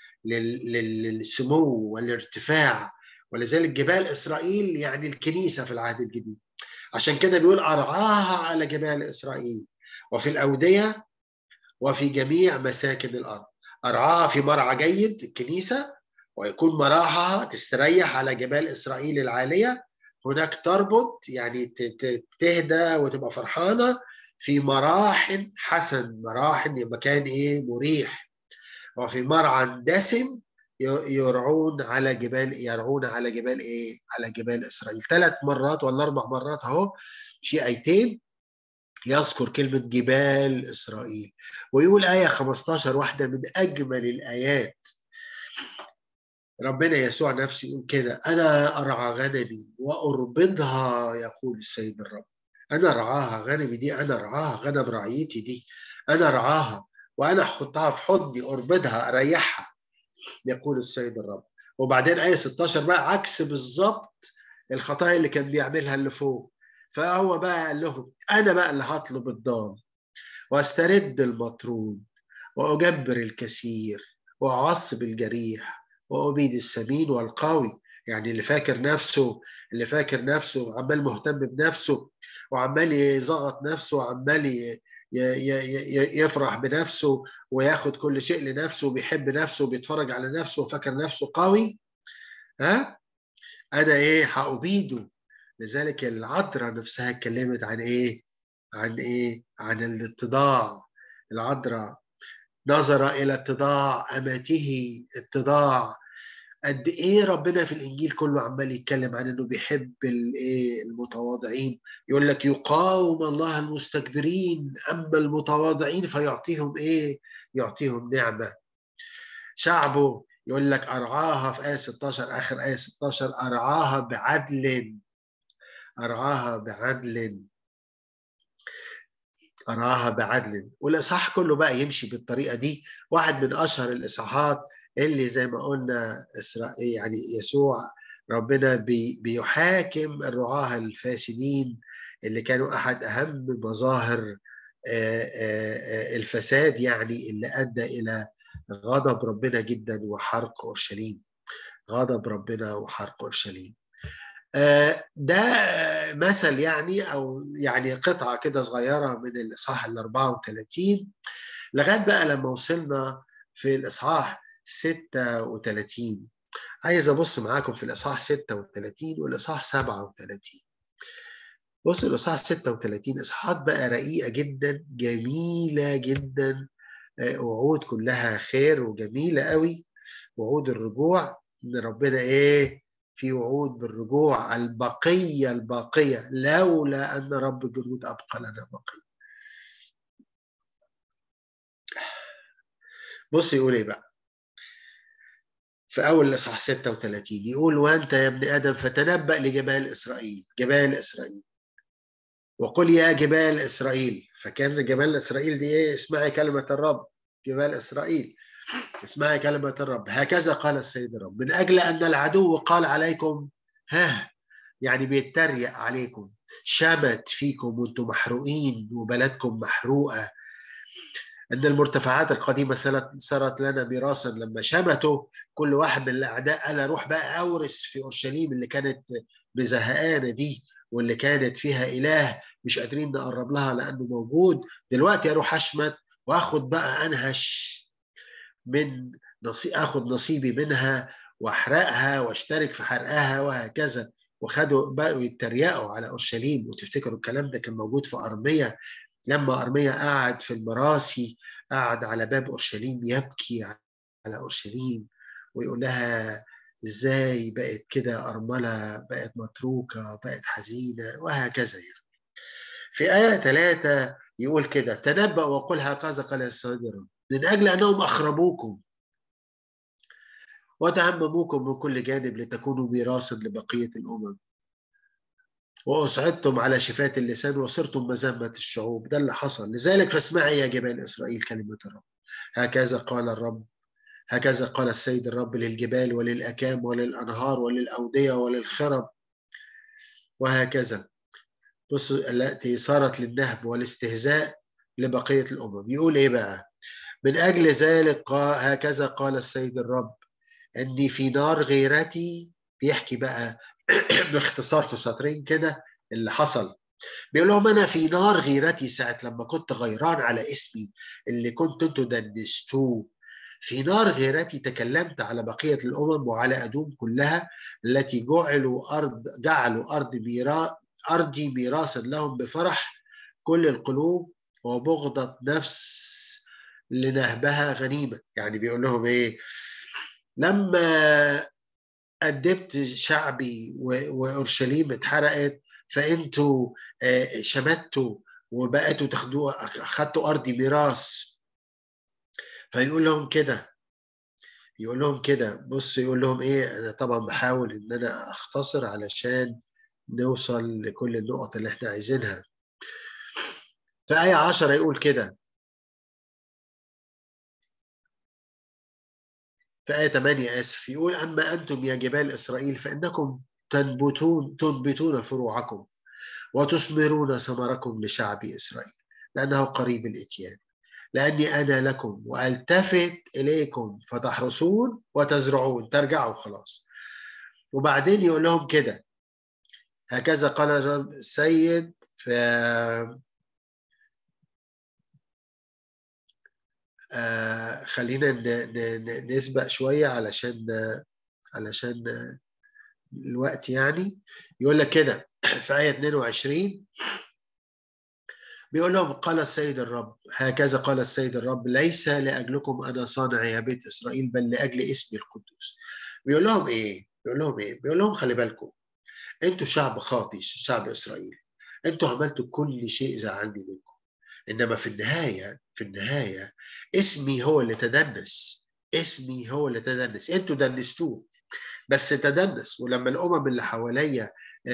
للسمو والارتفاع ولذلك جبال إسرائيل يعني الكنيسة في العهد الجديد عشان كده بيقول أرعاها على جبال إسرائيل وفي الأودية وفي جميع مساكن الأرض أرعاها في مرعى جيد الكنيسة ويكون مراحها تستريح على جبال إسرائيل العالية هناك تربط يعني تهدى وتبقى فرحانة في مراح حسن مراح مكان إيه مريح وفي مرعى دسم يرعون على جبال يرعون على جبال ايه؟ على جبال اسرائيل ثلاث مرات ولا اربع مرات اهو في ايتين يذكر كلمة جبال إسرائيل ويقول آية 15 واحدة من أجمل الآيات ربنا يسوع نفسه يقول كده أنا أرعى غنمي وأربضها يقول السيد الرب أنا رعاها غنمي دي أنا رعاها غنم رعيتي دي أنا رعاها وأنا أحطها في حضني أربضها أريحها يقول السيد الرب وبعدين آية 16 بقى عكس بالظبط الخطايا اللي كان بيعملها اللي فوق فهو بقى قال لهم أنا بقى اللي هطلب الضال واسترد المطرود وأجبر الكثير وأعصب الجريح وأبيد السمين والقوي يعني اللي فاكر نفسه اللي فاكر نفسه عمال مهتم بنفسه وعمال يزغط نفسه وعمال يفرح بنفسه وياخد كل شيء لنفسه وبيحب نفسه وبيتفرج على نفسه وفاكر نفسه قوي ها انا ايه هأبيده لذلك العذراء نفسها اتكلمت عن ايه عن ايه عن الاتضاع العذراء نظر الى اتضاع امته اتضاع قد ايه ربنا في الانجيل كله عمال يتكلم عن انه بيحب الايه المتواضعين يقول لك يقاوم الله المستكبرين اما المتواضعين فيعطيهم ايه يعطيهم نعمه شعبه يقول لك ارعاها في ايه 16 اخر ايه 16 ارعاها بعدل ارعاها بعدل أراها بعدل والإصحاح كله بقى يمشي بالطريقة دي واحد من أشهر الإصحاحات اللي زي ما قلنا يعني يسوع ربنا بي بيحاكم الرعاة الفاسدين اللي كانوا أحد أهم مظاهر الفساد يعني اللي أدى إلى غضب ربنا جدا وحرق أورشليم غضب ربنا وحرق أورشليم ده مثل يعني او يعني قطعه كده صغيره من الاصحاح ال 34 لغايه بقى لما وصلنا في الاصحاح 36 عايز ابص معاكم في الاصحاح 36 والاصحاح 37 بص الاصحاح 36 اصحاحات بقى رقيقه جدا جميله جدا وعود كلها خير وجميله قوي وعود الرجوع ان ربنا ايه في وعود بالرجوع البقيه الباقيه لولا ان رب الجنود ابقى لنا بقيه بص يقول ايه بقى في اول الاصحاح 36 يقول وانت يا ابن ادم فتنبأ لجبال اسرائيل جبال اسرائيل وقل يا جبال اسرائيل فكان جبال اسرائيل دي ايه اسمعي كلمه الرب جبال اسرائيل اسمعي كلمه الرب هكذا قال السيد الرب من اجل ان العدو قال عليكم ها يعني بيتريق عليكم شمت فيكم وانتم محروقين وبلدكم محروقه ان المرتفعات القديمه صارت لنا ميراثا لما شمتوا كل واحد من الاعداء قال اروح بقى اورث في اورشليم اللي كانت بزهقانه دي واللي كانت فيها اله مش قادرين نقرب لها لانه موجود دلوقتي اروح اشمت واخد بقى انهش من نصيب اخد نصيبي منها واحرقها واشترك في حرقها وهكذا وخدوا بقوا يتريقوا على اورشليم وتفتكروا الكلام ده كان موجود في ارميه لما ارميه قعد في المراسي قعد على باب اورشليم يبكي على اورشليم ويقول لها ازاي بقت كده ارمله بقت متروكه بقت حزينه وهكذا يعني. في آية ثلاثة يقول كده تنبأ وقل هكذا قال السيد الرب من أجل أنهم أخربوكم وتعمموكم من كل جانب لتكونوا ميراثا لبقية الأمم وأصعدتم على شفاة اللسان وصرتم مذمة الشعوب ده اللي حصل لذلك فاسمعي يا جبال إسرائيل كلمة الرب هكذا قال الرب هكذا قال السيد الرب للجبال وللأكام وللأنهار وللأودية وللخرب وهكذا بصوا التي صارت للنهب والاستهزاء لبقية الأمم يقول إيه بقى من أجل ذلك قال هكذا قال السيد الرب أني في نار غيرتي بيحكي بقى باختصار في سطرين كده اللي حصل بيقول لهم أنا في نار غيرتي ساعة لما كنت غيران على اسمي اللي كنت انتوا دنستوه في نار غيرتي تكلمت على بقية الأمم وعلى أدوم كلها التي جعلوا أرض جعلوا أرض ميراث أرضي ميراثا لهم بفرح كل القلوب وبغضة نفس لنهبها غنيمة يعني بيقول لهم إيه لما أدبت شعبي وأورشليم اتحرقت فأنتوا شمتوا وبقيتوا تاخدوا أخدتوا أرضي ميراث فيقول لهم كده يقول لهم كده بص يقول لهم ايه انا طبعا بحاول ان انا اختصر علشان نوصل لكل النقط اللي احنا عايزينها في آية 10 يقول كده في آية 8 آسف يقول أما أنتم يا جبال إسرائيل فإنكم تنبتون تنبتون فروعكم وتثمرون ثمركم لشعب إسرائيل لأنه قريب الإتيان لأني أنا لكم وألتفت إليكم فتحرسون وتزرعون ترجعوا خلاص وبعدين يقول لهم كده هكذا قال الرب السيد في آه خلينا نسبق شوية علشان علشان الوقت يعني يقول لك كده في آية 22 بيقول لهم قال السيد الرب هكذا قال السيد الرب ليس لأجلكم أنا صانع يا بيت إسرائيل بل لأجل اسمي القدوس بيقول لهم إيه؟ بيقول لهم إيه؟ بيقول لهم خلي بالكم انتوا شعب خاطي شعب اسرائيل انتوا عملتوا كل شيء زعلني منكم انما في النهايه في النهايه اسمي هو اللي تدنس اسمي هو اللي تدنس انتوا دنستوه بس تدنس ولما الامم اللي حواليا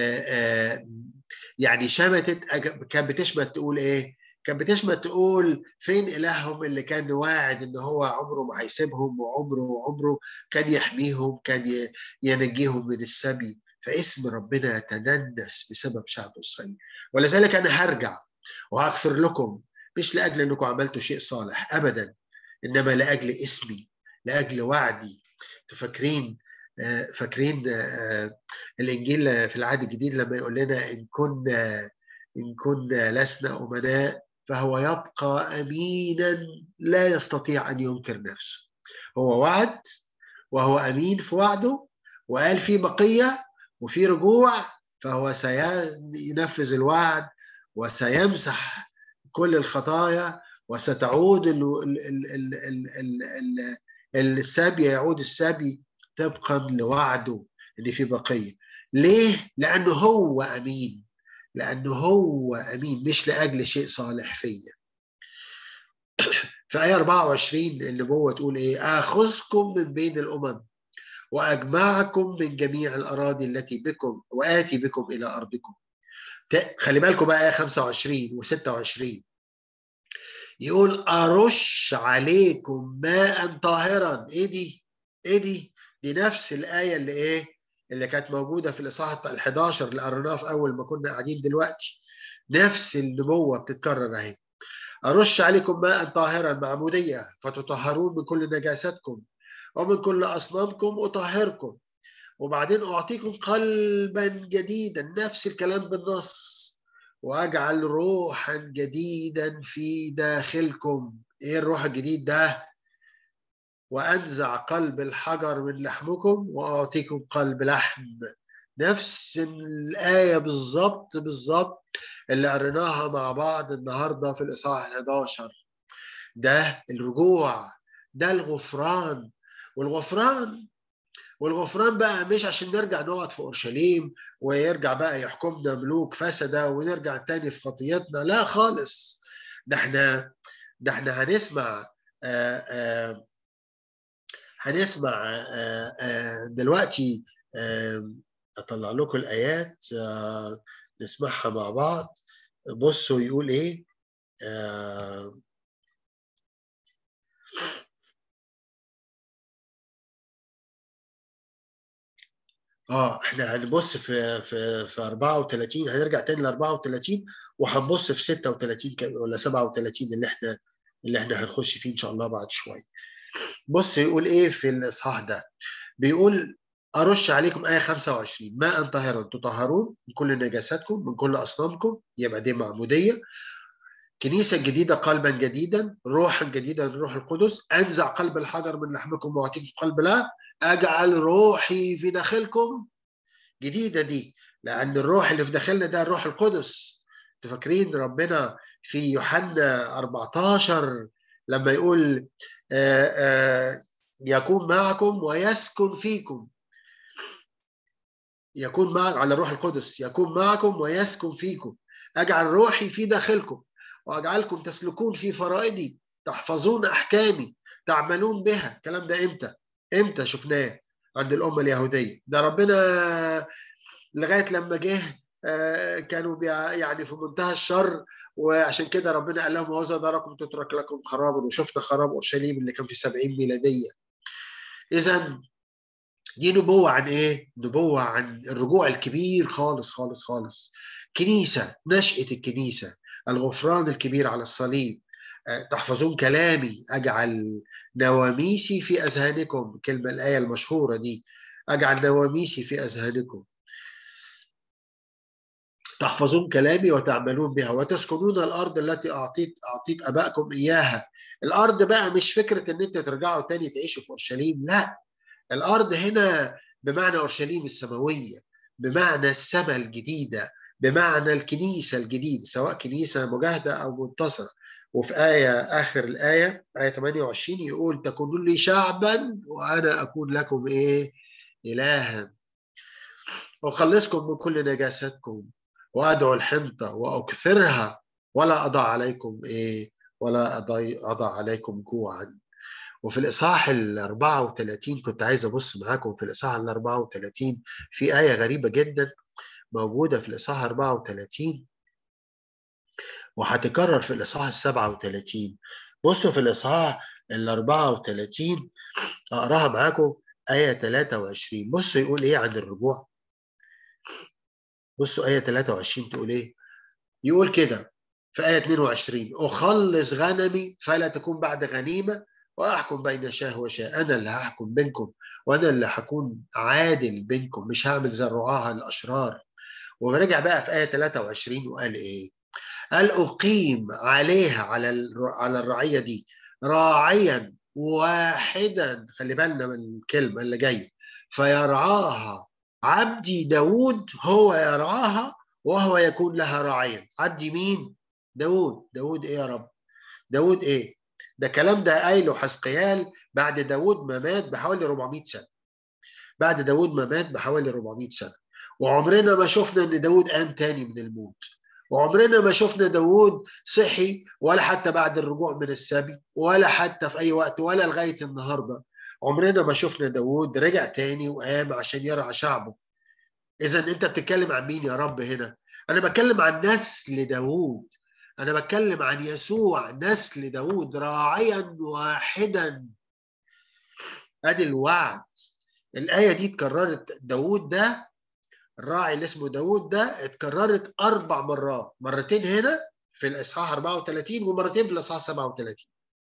يعني شمتت كانت بتشمت تقول ايه كانت بتشمت تقول فين إلههم اللي كان واعد إن هو عمره ما هيسيبهم وعمره وعمره كان يحميهم كان ينجيهم من السبي فاسم ربنا تدنس بسبب شعب إسرائيل ولذلك أنا هرجع وهغفر لكم مش لأجل أنكم عملتوا شيء صالح أبدا إنما لأجل اسمي لأجل وعدي فاكرين فاكرين الإنجيل في العهد الجديد لما يقول لنا إن كنا إن كنا لسنا أمناء فهو يبقى امينا لا يستطيع ان ينكر نفسه هو وعد وهو امين في وعده وقال في بقيه وفي رجوع فهو سينفذ الوعد وسيمسح كل الخطايا وستعود السبي يعود السبي طبقا لوعده اللي في بقيه ليه لانه هو امين لانه هو امين مش لاجل شيء صالح فيا في آية 24 النبوة تقول إيه؟ آخذكم من بين الأمم وأجمعكم من جميع الأراضي التي بكم وآتي بكم إلى أرضكم. خلي بالكم بقى آية 25 و26 يقول أرش عليكم ماء طاهرا إيه دي؟ إيه دي؟ دي نفس الآية اللي إيه؟ اللي كانت موجودة في الإصحاح ال 11 اللي قريناها في أول ما كنا قاعدين دلوقتي. نفس النبوة بتتكرر أهي. أرش عليكم ماء طاهرا معمودية فتطهرون من كل نجاستكم ومن كل أصنامكم أطهركم وبعدين أعطيكم قلبا جديدا نفس الكلام بالنص وأجعل روحا جديدا في داخلكم إيه الروح الجديد ده؟ وأنزع قلب الحجر من لحمكم وأعطيكم قلب لحم نفس الآية بالظبط بالظبط اللي قريناها مع بعض النهارده في الاصحاح ال 11 ده الرجوع ده الغفران والغفران والغفران بقى مش عشان نرجع نقعد في اورشليم ويرجع بقى يحكمنا ملوك فسده ونرجع تاني في خطيتنا لا خالص ده احنا ده احنا هنسمع آآ آآ هنسمع آآ دلوقتي اطلع لكم الايات نسمعها مع بعض بصوا يقول ايه آه اه احنا هنبص في في في 34 هنرجع تاني ل 34 وهنبص في 36 ولا 37 اللي احنا اللي احنا هنخش فيه ان شاء الله بعد شويه. بص يقول ايه في الاصحاح ده؟ بيقول أرش عليكم آية 25 ماء طاهرا تطهرون من كل نجاساتكم من كل أصنامكم يبقى دي معمودية كنيسة جديدة قلبا جديدا روحا جديدا الروح القدس أنزع قلب الحجر من لحمكم وأعطيكم قلب لا أجعل روحي في داخلكم جديدة دي لأن الروح اللي في داخلنا ده الروح القدس تفكرين ربنا في يوحنا 14 لما يقول آآ آآ يكون معكم ويسكن فيكم يكون معك على الروح القدس يكون معكم ويسكن فيكم أجعل روحي في داخلكم وأجعلكم تسلكون في فرائدي تحفظون أحكامي تعملون بها الكلام ده إمتى؟ إمتى شفناه عند الأمة اليهودية ده ربنا لغاية لما جه كانوا يعني في منتهى الشر وعشان كده ربنا قال لهم وهذا داركم تترك لكم خرابا وشفنا خراب اورشليم اللي كان في 70 ميلاديه. اذا دي نبوة عن إيه؟ نبوة عن الرجوع الكبير خالص خالص خالص كنيسة نشأة الكنيسة الغفران الكبير على الصليب تحفظون كلامي أجعل نواميسي في أذهانكم كلمة الآية المشهورة دي أجعل نواميسي في أذهانكم تحفظون كلامي وتعملون بها وتسكنون الأرض التي أعطيت أعطيت أبائكم إياها الأرض بقى مش فكرة إن أنت ترجعوا تاني تعيشوا في أورشليم لا الارض هنا بمعنى اورشليم السماويه بمعنى السماء الجديده بمعنى الكنيسه الجديده سواء كنيسه مجاهده او منتصره وفي آية آخر الآية آية 28 يقول تكونوا لي شعبا وأنا أكون لكم إيه؟ إلها وأخلصكم من كل نجاستكم وأدعو الحنطة وأكثرها ولا أضع عليكم إيه؟ ولا أضع عليكم جوعا وفي الإصحاح ال 34 كنت عايز أبص معاكم في الإصحاح ال 34 في آية غريبة جدا موجودة في الإصحاح 34 وهتكرر في الإصحاح ال 37 بصوا في الإصحاح ال 34 أقراها معاكم آية 23 بصوا يقول إيه عن الرجوع بصوا آية 23 تقول إيه يقول كده في آية 22 أخلص غنمي فلا تكون بعد غنيمة واحكم بين شاه وشاه انا اللي هحكم بينكم وانا اللي هكون عادل بينكم مش هعمل زي الرعاة الاشرار ورجع بقى في ايه 23 وقال ايه قال أقيم عليها على على الرعية دي راعيا واحدا خلي بالنا من الكلمة اللي جاية فيرعاها عبدي داود هو يرعاها وهو يكون لها راعيا عبدي مين؟ داود داود ايه يا رب؟ داود ايه؟ ده كلام ده قايله حسقيال بعد داود ما مات بحوالي 400 سنة بعد داود ما مات بحوالي 400 سنة وعمرنا ما شفنا ان داود قام تاني من الموت وعمرنا ما شفنا داود صحي ولا حتى بعد الرجوع من السبي ولا حتى في اي وقت ولا لغايه النهارده عمرنا ما شفنا داود رجع تاني وقام عشان يرعى شعبه اذا انت بتتكلم عن مين يا رب هنا انا بتكلم عن نسل داود انا بتكلم عن يسوع نسل داود راعيا واحدا ادي الوعد الايه دي اتكررت داود ده الراعي اللي اسمه داود ده اتكررت اربع مرات مرتين هنا في الاصحاح 34 ومرتين في الاصحاح 37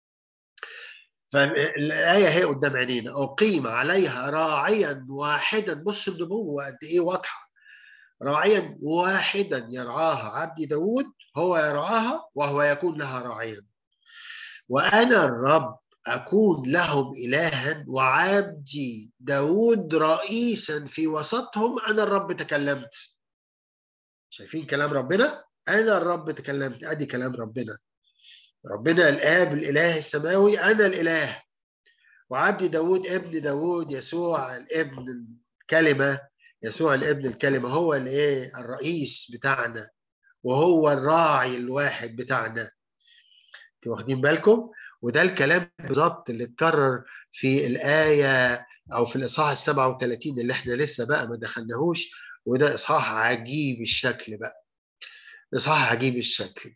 فالآية هي قدام عينينا أقيم عليها راعيا واحدا بص النبوة قد إيه واضحة راعيا واحدا يرعاها عبدي داود هو يرعاها وهو يكون لها راعيا وأنا الرب أكون لهم إلها وعبدي داود رئيسا في وسطهم أنا الرب تكلمت شايفين كلام ربنا أنا الرب تكلمت أدي كلام ربنا ربنا الآب الإله السماوي أنا الإله وعبدي داود ابن داود يسوع الابن الكلمة يسوع الابن الكلمة هو الايه الرئيس بتاعنا وهو الراعي الواحد بتاعنا انتوا واخدين بالكم وده الكلام بالظبط اللي اتكرر في الآية أو في الإصحاح ال 37 اللي احنا لسه بقى ما دخلناهوش وده إصحاح عجيب الشكل بقى إصحاح عجيب الشكل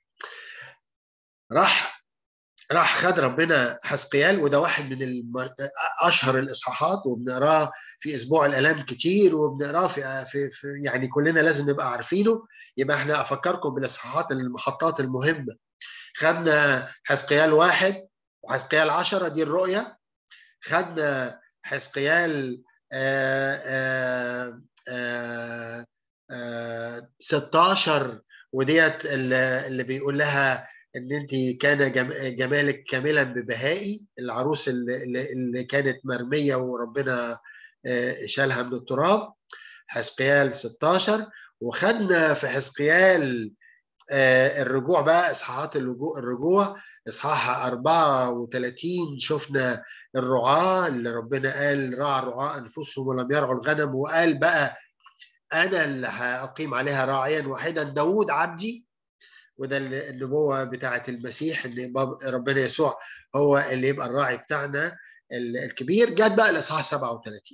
راح راح خد ربنا حسقيال وده واحد من الم... اشهر الاصحاحات وبنقراه في اسبوع الالام كتير وبنقراه في... في... في يعني كلنا لازم نبقى عارفينه يبقى احنا افكركم بالاصحاحات المحطات المهمه خدنا حسقيال واحد وحسقيال عشرة دي الرؤية خدنا حسقيال آآ آآ آآ آآ 16 وديت اللي بيقول لها ان انت كان جمالك كاملا ببهائي العروس اللي, اللي كانت مرميه وربنا شالها من التراب حسقيال 16 وخدنا في حسقيال الرجوع بقى اصحاحات الرجوع الرجوع اصحاح 34 شفنا الرعاة اللي ربنا قال راعى الرعاة انفسهم ولم يرعوا الغنم وقال بقى انا اللي هاقيم عليها راعيا واحدا داوود عبدي وده النبوه بتاعه المسيح ان ربنا يسوع هو اللي يبقى الراعي بتاعنا الكبير جت بقى الاصحاح 37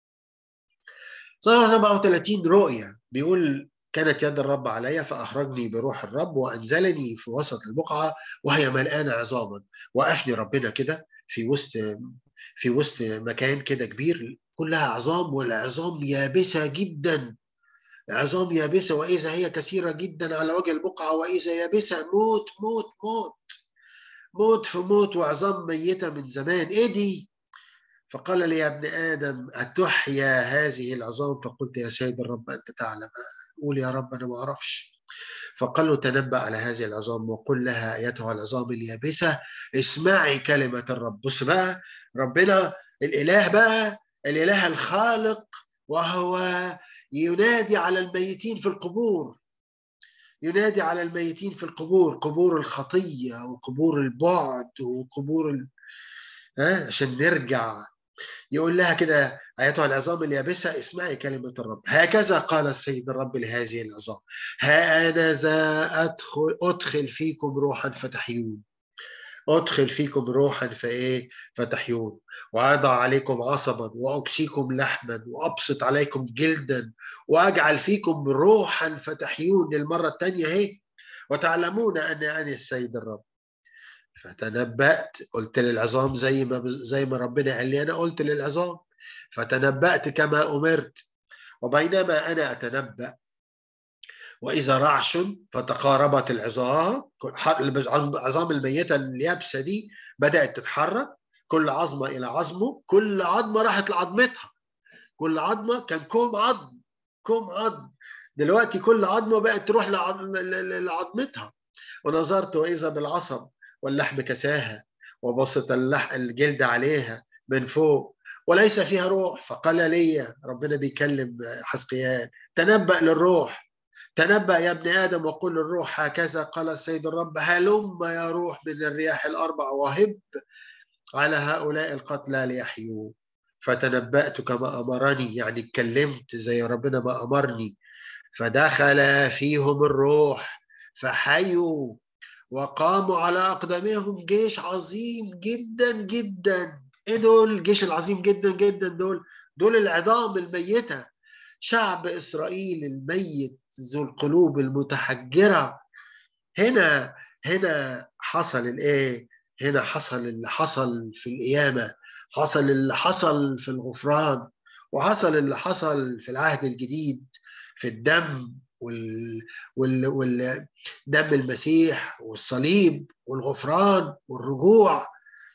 صح 37 رؤيا بيقول كانت يد الرب علي فأخرجني بروح الرب وأنزلني في وسط البقعة وهي ملآنة عظاما وقفني ربنا كده في وسط في وسط مكان كده كبير كلها عظام والعظام يابسة جدا عظام يابسة وإذا هي كثيرة جدا على وجه البقعة وإذا يابسة موت موت موت موت في موت وعظام ميتة من زمان إيه دي؟ فقال لي يا ابن آدم أتحيا هذه العظام فقلت يا سيد الرب أنت تعلم قول يا رب أنا ما أعرفش فقال له تنبأ على هذه العظام وقل لها أيتها العظام اليابسة اسمعي كلمة الرب بص بقى ربنا الإله بقى الإله الخالق وهو ينادي على الميتين في القبور ينادي على الميتين في القبور قبور الخطية وقبور البعد وقبور ال... ها عشان نرجع يقول لها كده أيتها العظام اليابسة اسمعي كلمة الرب هكذا قال السيد الرب لهذه العظام ها أنا ذا أدخل أدخل فيكم روحا فتحيون أدخل فيكم روحا فإيه فتحيون وأضع عليكم عصبا وأكسيكم لحما وأبسط عليكم جلدا وأجعل فيكم روحا فتحيون للمرة الثانية هي وتعلمون أن أنا السيد الرب فتنبأت قلت للعظام زي ما زي ما ربنا قال لي أنا قلت للعظام فتنبأت كما أمرت وبينما أنا أتنبأ وإذا رعش فتقاربت العظام العظام الميتة اليابسة دي بدأت تتحرك كل عظمة إلى عظمه كل عظمة راحت لعظمتها كل عظمة كان كوم عظم كوم عظم دلوقتي كل عظمة بقت تروح لعظمتها ونظرت وإذا بالعصب واللحم كساها وبسط اللح الجلد عليها من فوق وليس فيها روح فقال لي ربنا بيكلم حسقيان تنبأ للروح تنبأ يا ابن آدم وقل للروح هكذا قال السيد الرب هلم يا روح من الرياح الأربع وهب على هؤلاء القتلى ليحيوا فتنبأت كما أمرني يعني اتكلمت زي ربنا ما أمرني فدخل فيهم الروح فحيوا وقاموا على أقدامهم جيش عظيم جدا جدا إيه دول الجيش العظيم جدا جدا دول دول العظام الميتة شعب إسرائيل الميت ذو القلوب المتحجرة هنا هنا حصل الإيه هنا حصل اللي حصل في القيامة حصل اللي حصل في الغفران وحصل اللي حصل في العهد الجديد في الدم وال... وال... وال... دم المسيح والصليب والغفران والرجوع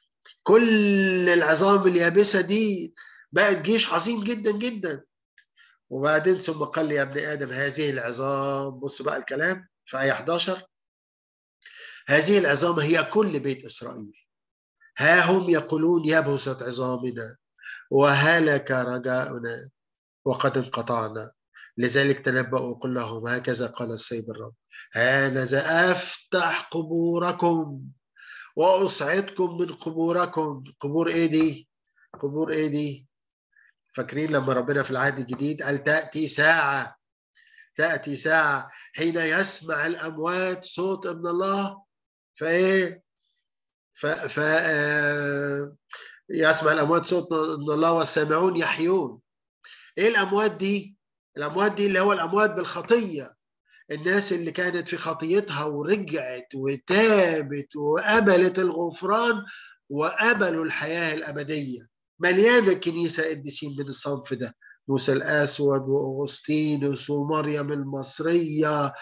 كل العظام اليابسة دي بقت جيش عظيم جدا جدا وبعدين ثم قال لي يا ابن آدم هذه العظام بص بقى الكلام في آية 11 هذه العظام هي كل بيت إسرائيل ها هم يقولون يبست عظامنا وهلك رجاؤنا وقد انقطعنا لذلك تنبأوا قل لهم هكذا قال السيد الرب هانذا أفتح قبوركم وأصعدكم من قبوركم قبور إيه دي؟ قبور إيه دي؟ فاكرين لما ربنا في العهد الجديد قال تأتي ساعة تأتي ساعة حين يسمع الأموات صوت ابن الله فإيه؟ ف, ف آه يسمع الأموات صوت ابن الله والسامعون يحيون إيه الأموات دي؟ الأموات دي اللي هو الأموات بالخطية الناس اللي كانت في خطيتها ورجعت وتابت وقبلت الغفران وقبلوا الحياة الأبدية مليانة كنيسة قديسين من الصنف ده موسى الأسود وأغسطينوس ومريم المصرية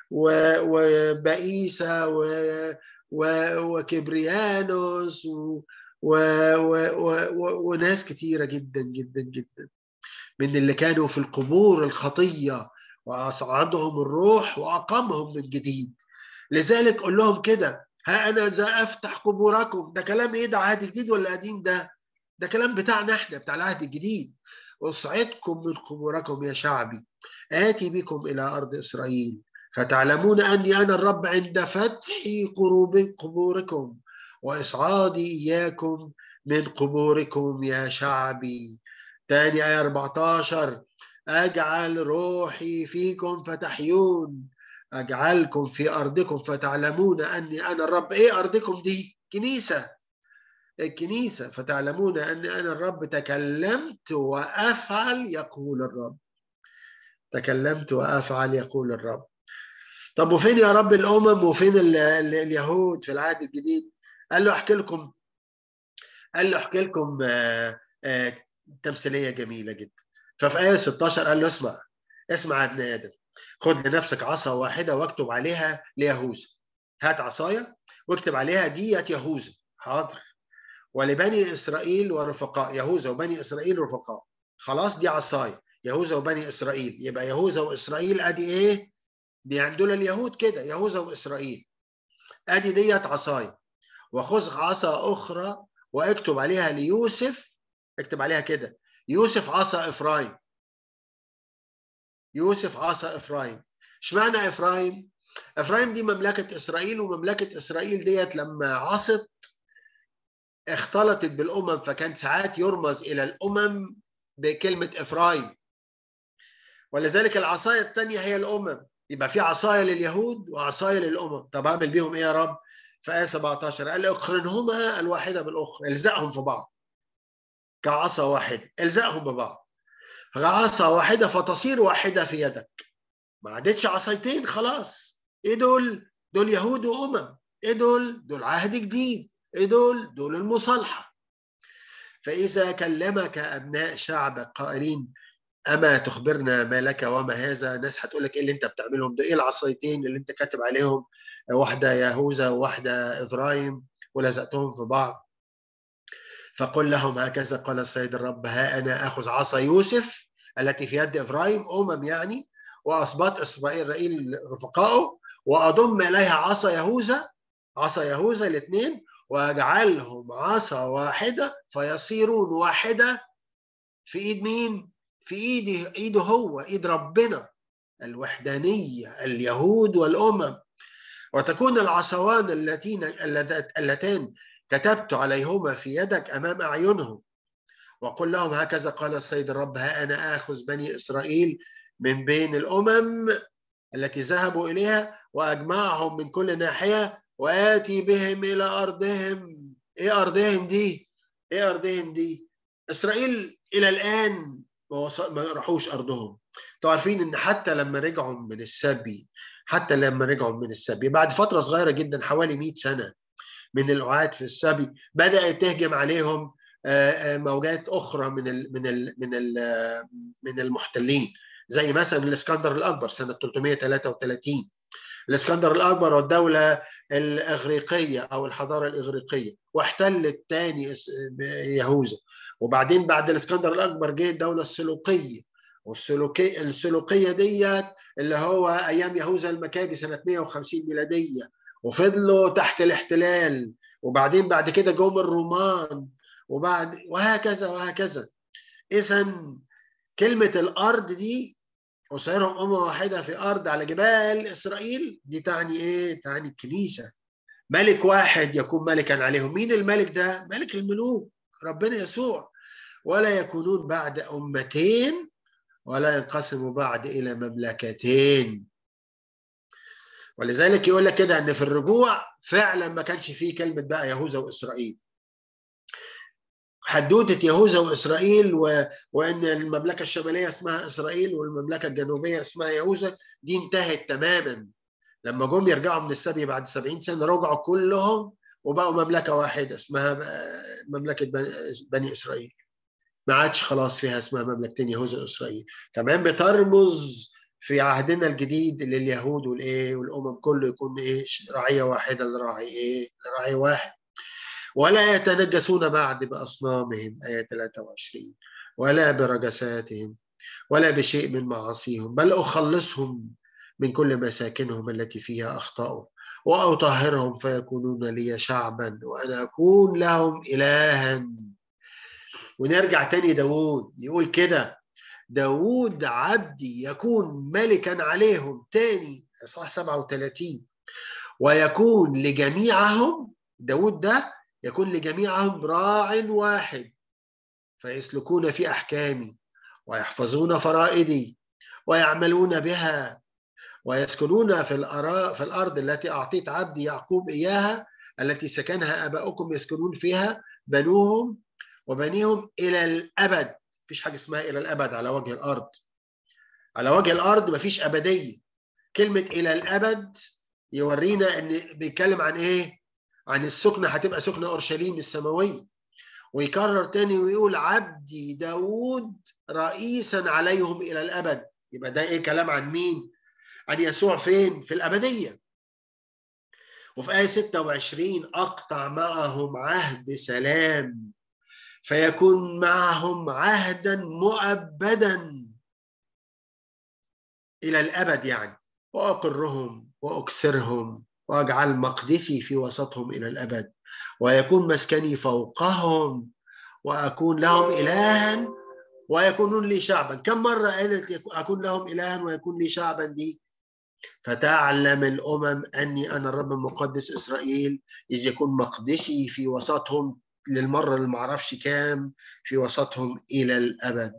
وبئيسة و... و... وكبريانوس و... و... و... وناس كتيرة جدا جدا جدا من اللي كانوا في القبور الخطية وأصعدهم الروح وأقامهم من جديد لذلك قل لهم كده ها أنا ذا أفتح قبوركم ده كلام إيه ده عهد جديد ولا قديم ده ده كلام بتاعنا إحنا بتاع العهد الجديد أصعدكم من قبوركم يا شعبي آتي بكم إلى أرض إسرائيل فتعلمون أني أنا الرب عند فتح قروب قبوركم وإصعادي إياكم من قبوركم يا شعبي تاني آية 14 أجعل روحي فيكم فتحيون أجعلكم في أرضكم فتعلمون أني أنا الرب إيه أرضكم دي كنيسة الكنيسة فتعلمون أني أنا الرب تكلمت وأفعل يقول الرب تكلمت وأفعل يقول الرب طب وفين يا رب الأمم وفين ال ال اليهود في العهد الجديد قال له أحكي لكم قال له أحكي لكم آآ آآ تمثيلية جميلة جدا ففي آية 16 قال له اسمع اسمع يا ابن آدم خد لنفسك عصا واحدة واكتب عليها ليهوذا هات عصاية واكتب عليها ديت يهوذا حاضر ولبني إسرائيل ورفقاء يهوذا وبني إسرائيل رفقاء خلاص دي عصاية يهوذا وبني إسرائيل يبقى يهوذا وإسرائيل أدي إيه دي عندنا اليهود كده يهوذا وإسرائيل أدي ديت عصاية وخذ عصا أخرى واكتب عليها ليوسف اكتب عليها كده يوسف عصا افرايم يوسف عصا افرايم اشمعنى افرايم افرايم دي مملكه اسرائيل ومملكه اسرائيل ديت لما عصت اختلطت بالامم فكان ساعات يرمز الى الامم بكلمه افرايم ولذلك العصايه الثانيه هي الامم يبقى في عصايه لليهود وعصايه للامم طب اعمل بيهم ايه يا رب في ايه 17 قال اقرنهما الواحده بالاخرى الزقهم في بعض كعصا واحدة الزقهم ببعض عصا واحدة فتصير واحدة في يدك ما عادتش عصايتين خلاص ايه دول دول يهود وامم ايه دول دول عهد جديد ايه دول دول المصالحة فإذا كلمك أبناء شعبك قائلين أما تخبرنا ما لك وما هذا ناس هتقول لك إيه اللي أنت بتعملهم ده إيه العصايتين اللي أنت كاتب عليهم واحدة يهوذا وواحدة إبراهيم ولزقتهم في بعض فقل لهم هكذا قال السيد الرب ها أنا أخذ عصا يوسف التي في يد إبراهيم أمم يعني وأصباط إسرائيل رفقائه واضم اليها عصا يهوذا عصا يهوذا الاثنين واجعلهم عصا واحده فيصيرون واحده في ايد مين؟ في ايده ايده هو ايد ربنا الوحدانيه اليهود والامم وتكون العصوان اللتين اللتان كتبت عليهما في يدك امام اعينهم وقل لهم هكذا قال السيد الرب ها انا اخذ بني اسرائيل من بين الامم التي ذهبوا اليها واجمعهم من كل ناحيه واتي بهم الى ارضهم ايه ارضهم دي ايه ارضهم دي اسرائيل الى الان ما راحوش ارضهم انتوا عارفين ان حتى لما رجعوا من السبي حتى لما رجعوا من السبي بعد فتره صغيره جدا حوالي 100 سنه من الوعاد في السبي بدات تهجم عليهم موجات اخرى من ال من ال من ال من المحتلين زي مثلا الاسكندر الاكبر سنه 333 الاسكندر الاكبر والدوله الاغريقيه او الحضاره الاغريقيه واحتلت تاني يهوذا وبعدين بعد الاسكندر الاكبر جه الدوله السلوقيه والسلوكيه السلوقيه ديت اللي هو ايام يهوذا المكابي سنه 150 ميلاديه وفضلوا تحت الاحتلال وبعدين بعد كده جم الرومان وبعد وهكذا وهكذا اذا كلمه الارض دي وسيرهم امه واحده في ارض على جبال اسرائيل دي تعني ايه؟ تعني الكنيسه ملك واحد يكون ملكا عليهم مين الملك ده؟ ملك الملوك ربنا يسوع ولا يكونون بعد امتين ولا ينقسموا بعد الى مملكتين ولذلك يقول لك كده ان في الرجوع فعلا ما كانش فيه كلمه بقى يهوذا واسرائيل حدوته يهوذا واسرائيل و... وان المملكه الشماليه اسمها اسرائيل والمملكه الجنوبيه اسمها يهوذا دي انتهت تماما لما جم يرجعوا من السبي بعد 70 سنه رجعوا كلهم وبقوا مملكه واحده اسمها مملكه بني اسرائيل ما عادش خلاص فيها اسمها مملكتين يهوذا واسرائيل كمان بترمز في عهدنا الجديد لليهود والايه والامم كله يكون ايه رعيه واحده لراعي ايه لراعي واحد ولا يتنجسون بعد باصنامهم ايه 23 ولا برجساتهم ولا بشيء من معاصيهم بل اخلصهم من كل مساكنهم التي فيها اخطاوا واطهرهم فيكونون لي شعبا وانا اكون لهم الها ونرجع تاني داوود يقول كده داوود عبدي يكون ملكا عليهم تاني اصحاح 37 ويكون لجميعهم داوود ده يكون لجميعهم راع واحد فيسلكون في احكامي ويحفظون فرائدي ويعملون بها ويسكنون في الأراء في الارض التي اعطيت عبدي يعقوب اياها التي سكنها اباؤكم يسكنون فيها بنوهم وبنيهم الى الابد مفيش حاجه اسمها الى الابد على وجه الارض على وجه الارض مفيش ابديه كلمه الى الابد يورينا ان بيتكلم عن ايه عن السكنه هتبقى سكنه اورشليم السماويه ويكرر تاني ويقول عبدي داوود رئيسا عليهم الى الابد يبقى ده ايه كلام عن مين عن يسوع فين في الابديه وفي آية 26 أقطع معهم عهد سلام فيكون معهم عهدا مؤبدا إلى الأبد يعني وأقرهم وأكسرهم وأجعل مقدسي في وسطهم إلى الأبد ويكون مسكني فوقهم وأكون لهم إلها ويكونون لي شعبا كم مرة قالت أكون لهم إلها ويكون لي شعبا دي فتعلم الأمم أني أنا الرب المقدس إسرائيل إذ يكون مقدسي في وسطهم للمرة اللي معرفش كام في وسطهم إلى الأبد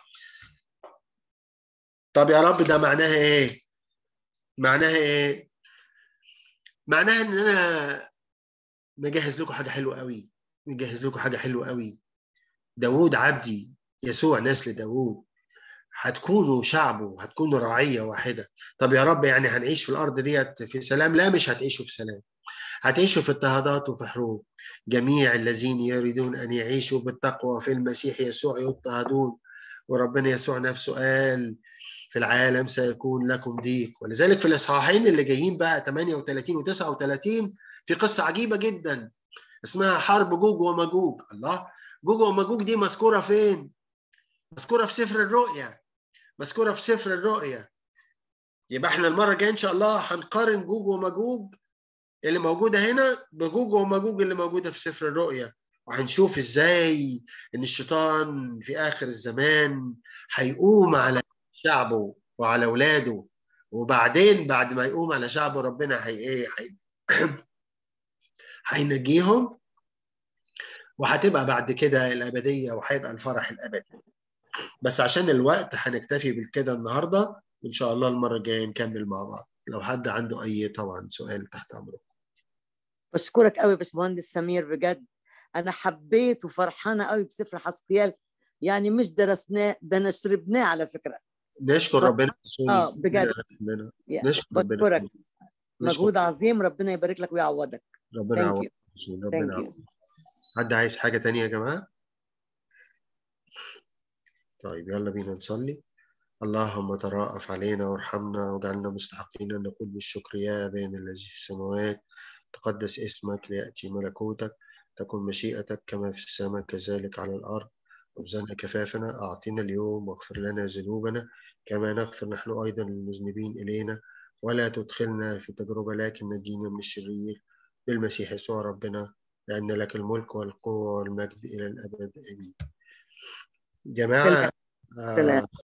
طب يا رب ده معناها إيه؟ معناها إيه؟ معناها إن أنا مجهز لكم حاجة حلوة قوي مجهز لكم حاجة حلوة قوي داوود عبدي يسوع نسل داوود هتكونوا شعبه هتكونوا رعية واحدة طب يا رب يعني هنعيش في الأرض ديت في سلام لا مش هتعيشوا في سلام هتعيشوا في اضطهادات وفي حروب جميع الذين يريدون أن يعيشوا بالتقوى في المسيح يسوع يضطهدون وربنا يسوع نفسه قال في العالم سيكون لكم ضيق ولذلك في الإصحاحين اللي جايين بقى 38 و 39 في قصة عجيبة جدا اسمها حرب جوج ومجوج الله جوج ومجوج دي مذكورة فين؟ مذكورة في سفر الرؤيا مذكورة في سفر الرؤيا يبقى احنا المره الجايه ان شاء الله هنقارن جوج وماجوج اللي موجوده هنا بجوج وماجوج اللي موجوده في سفر الرؤيا وهنشوف ازاي ان الشيطان في اخر الزمان هيقوم على شعبه وعلى اولاده وبعدين بعد ما يقوم على شعبه ربنا هي ايه هي هينجيهم وهتبقى بعد كده الابديه وهيبقى الفرح الابدي بس عشان الوقت هنكتفي بالكده النهارده وان شاء الله المره الجايه نكمل مع بعض لو حد عنده اي طبعا سؤال تحت امره بشكرك قوي باشمهندس سمير بجد انا حبيت وفرحانه قوي بسفر حسقيال يعني مش درسناه ده انا شربناه على فكره نشكر ربنا اه بجد نشكر ربنا بشكرك مجهود عظيم ربنا يبارك لك ويعوضك ربنا يعوضك ربنا يعوضك حد عايز حاجه تانية يا جماعه طيب يلا بينا نصلي اللهم تراءف علينا وارحمنا واجعلنا مستحقين أن نقول بالشكر يا بين الذي في السماوات تقدس اسمك ليأتي ملكوتك تكن مشيئتك كما في السماء كذلك على الأرض خبزنا كفافنا أعطينا اليوم واغفر لنا ذنوبنا كما نغفر نحن أيضا للمذنبين إلينا ولا تدخلنا في تجربة لكن نجينا من الشرير بالمسيح يسوع ربنا لأن لك الملك والقوة والمجد إلى الأبد آمين جماعة آه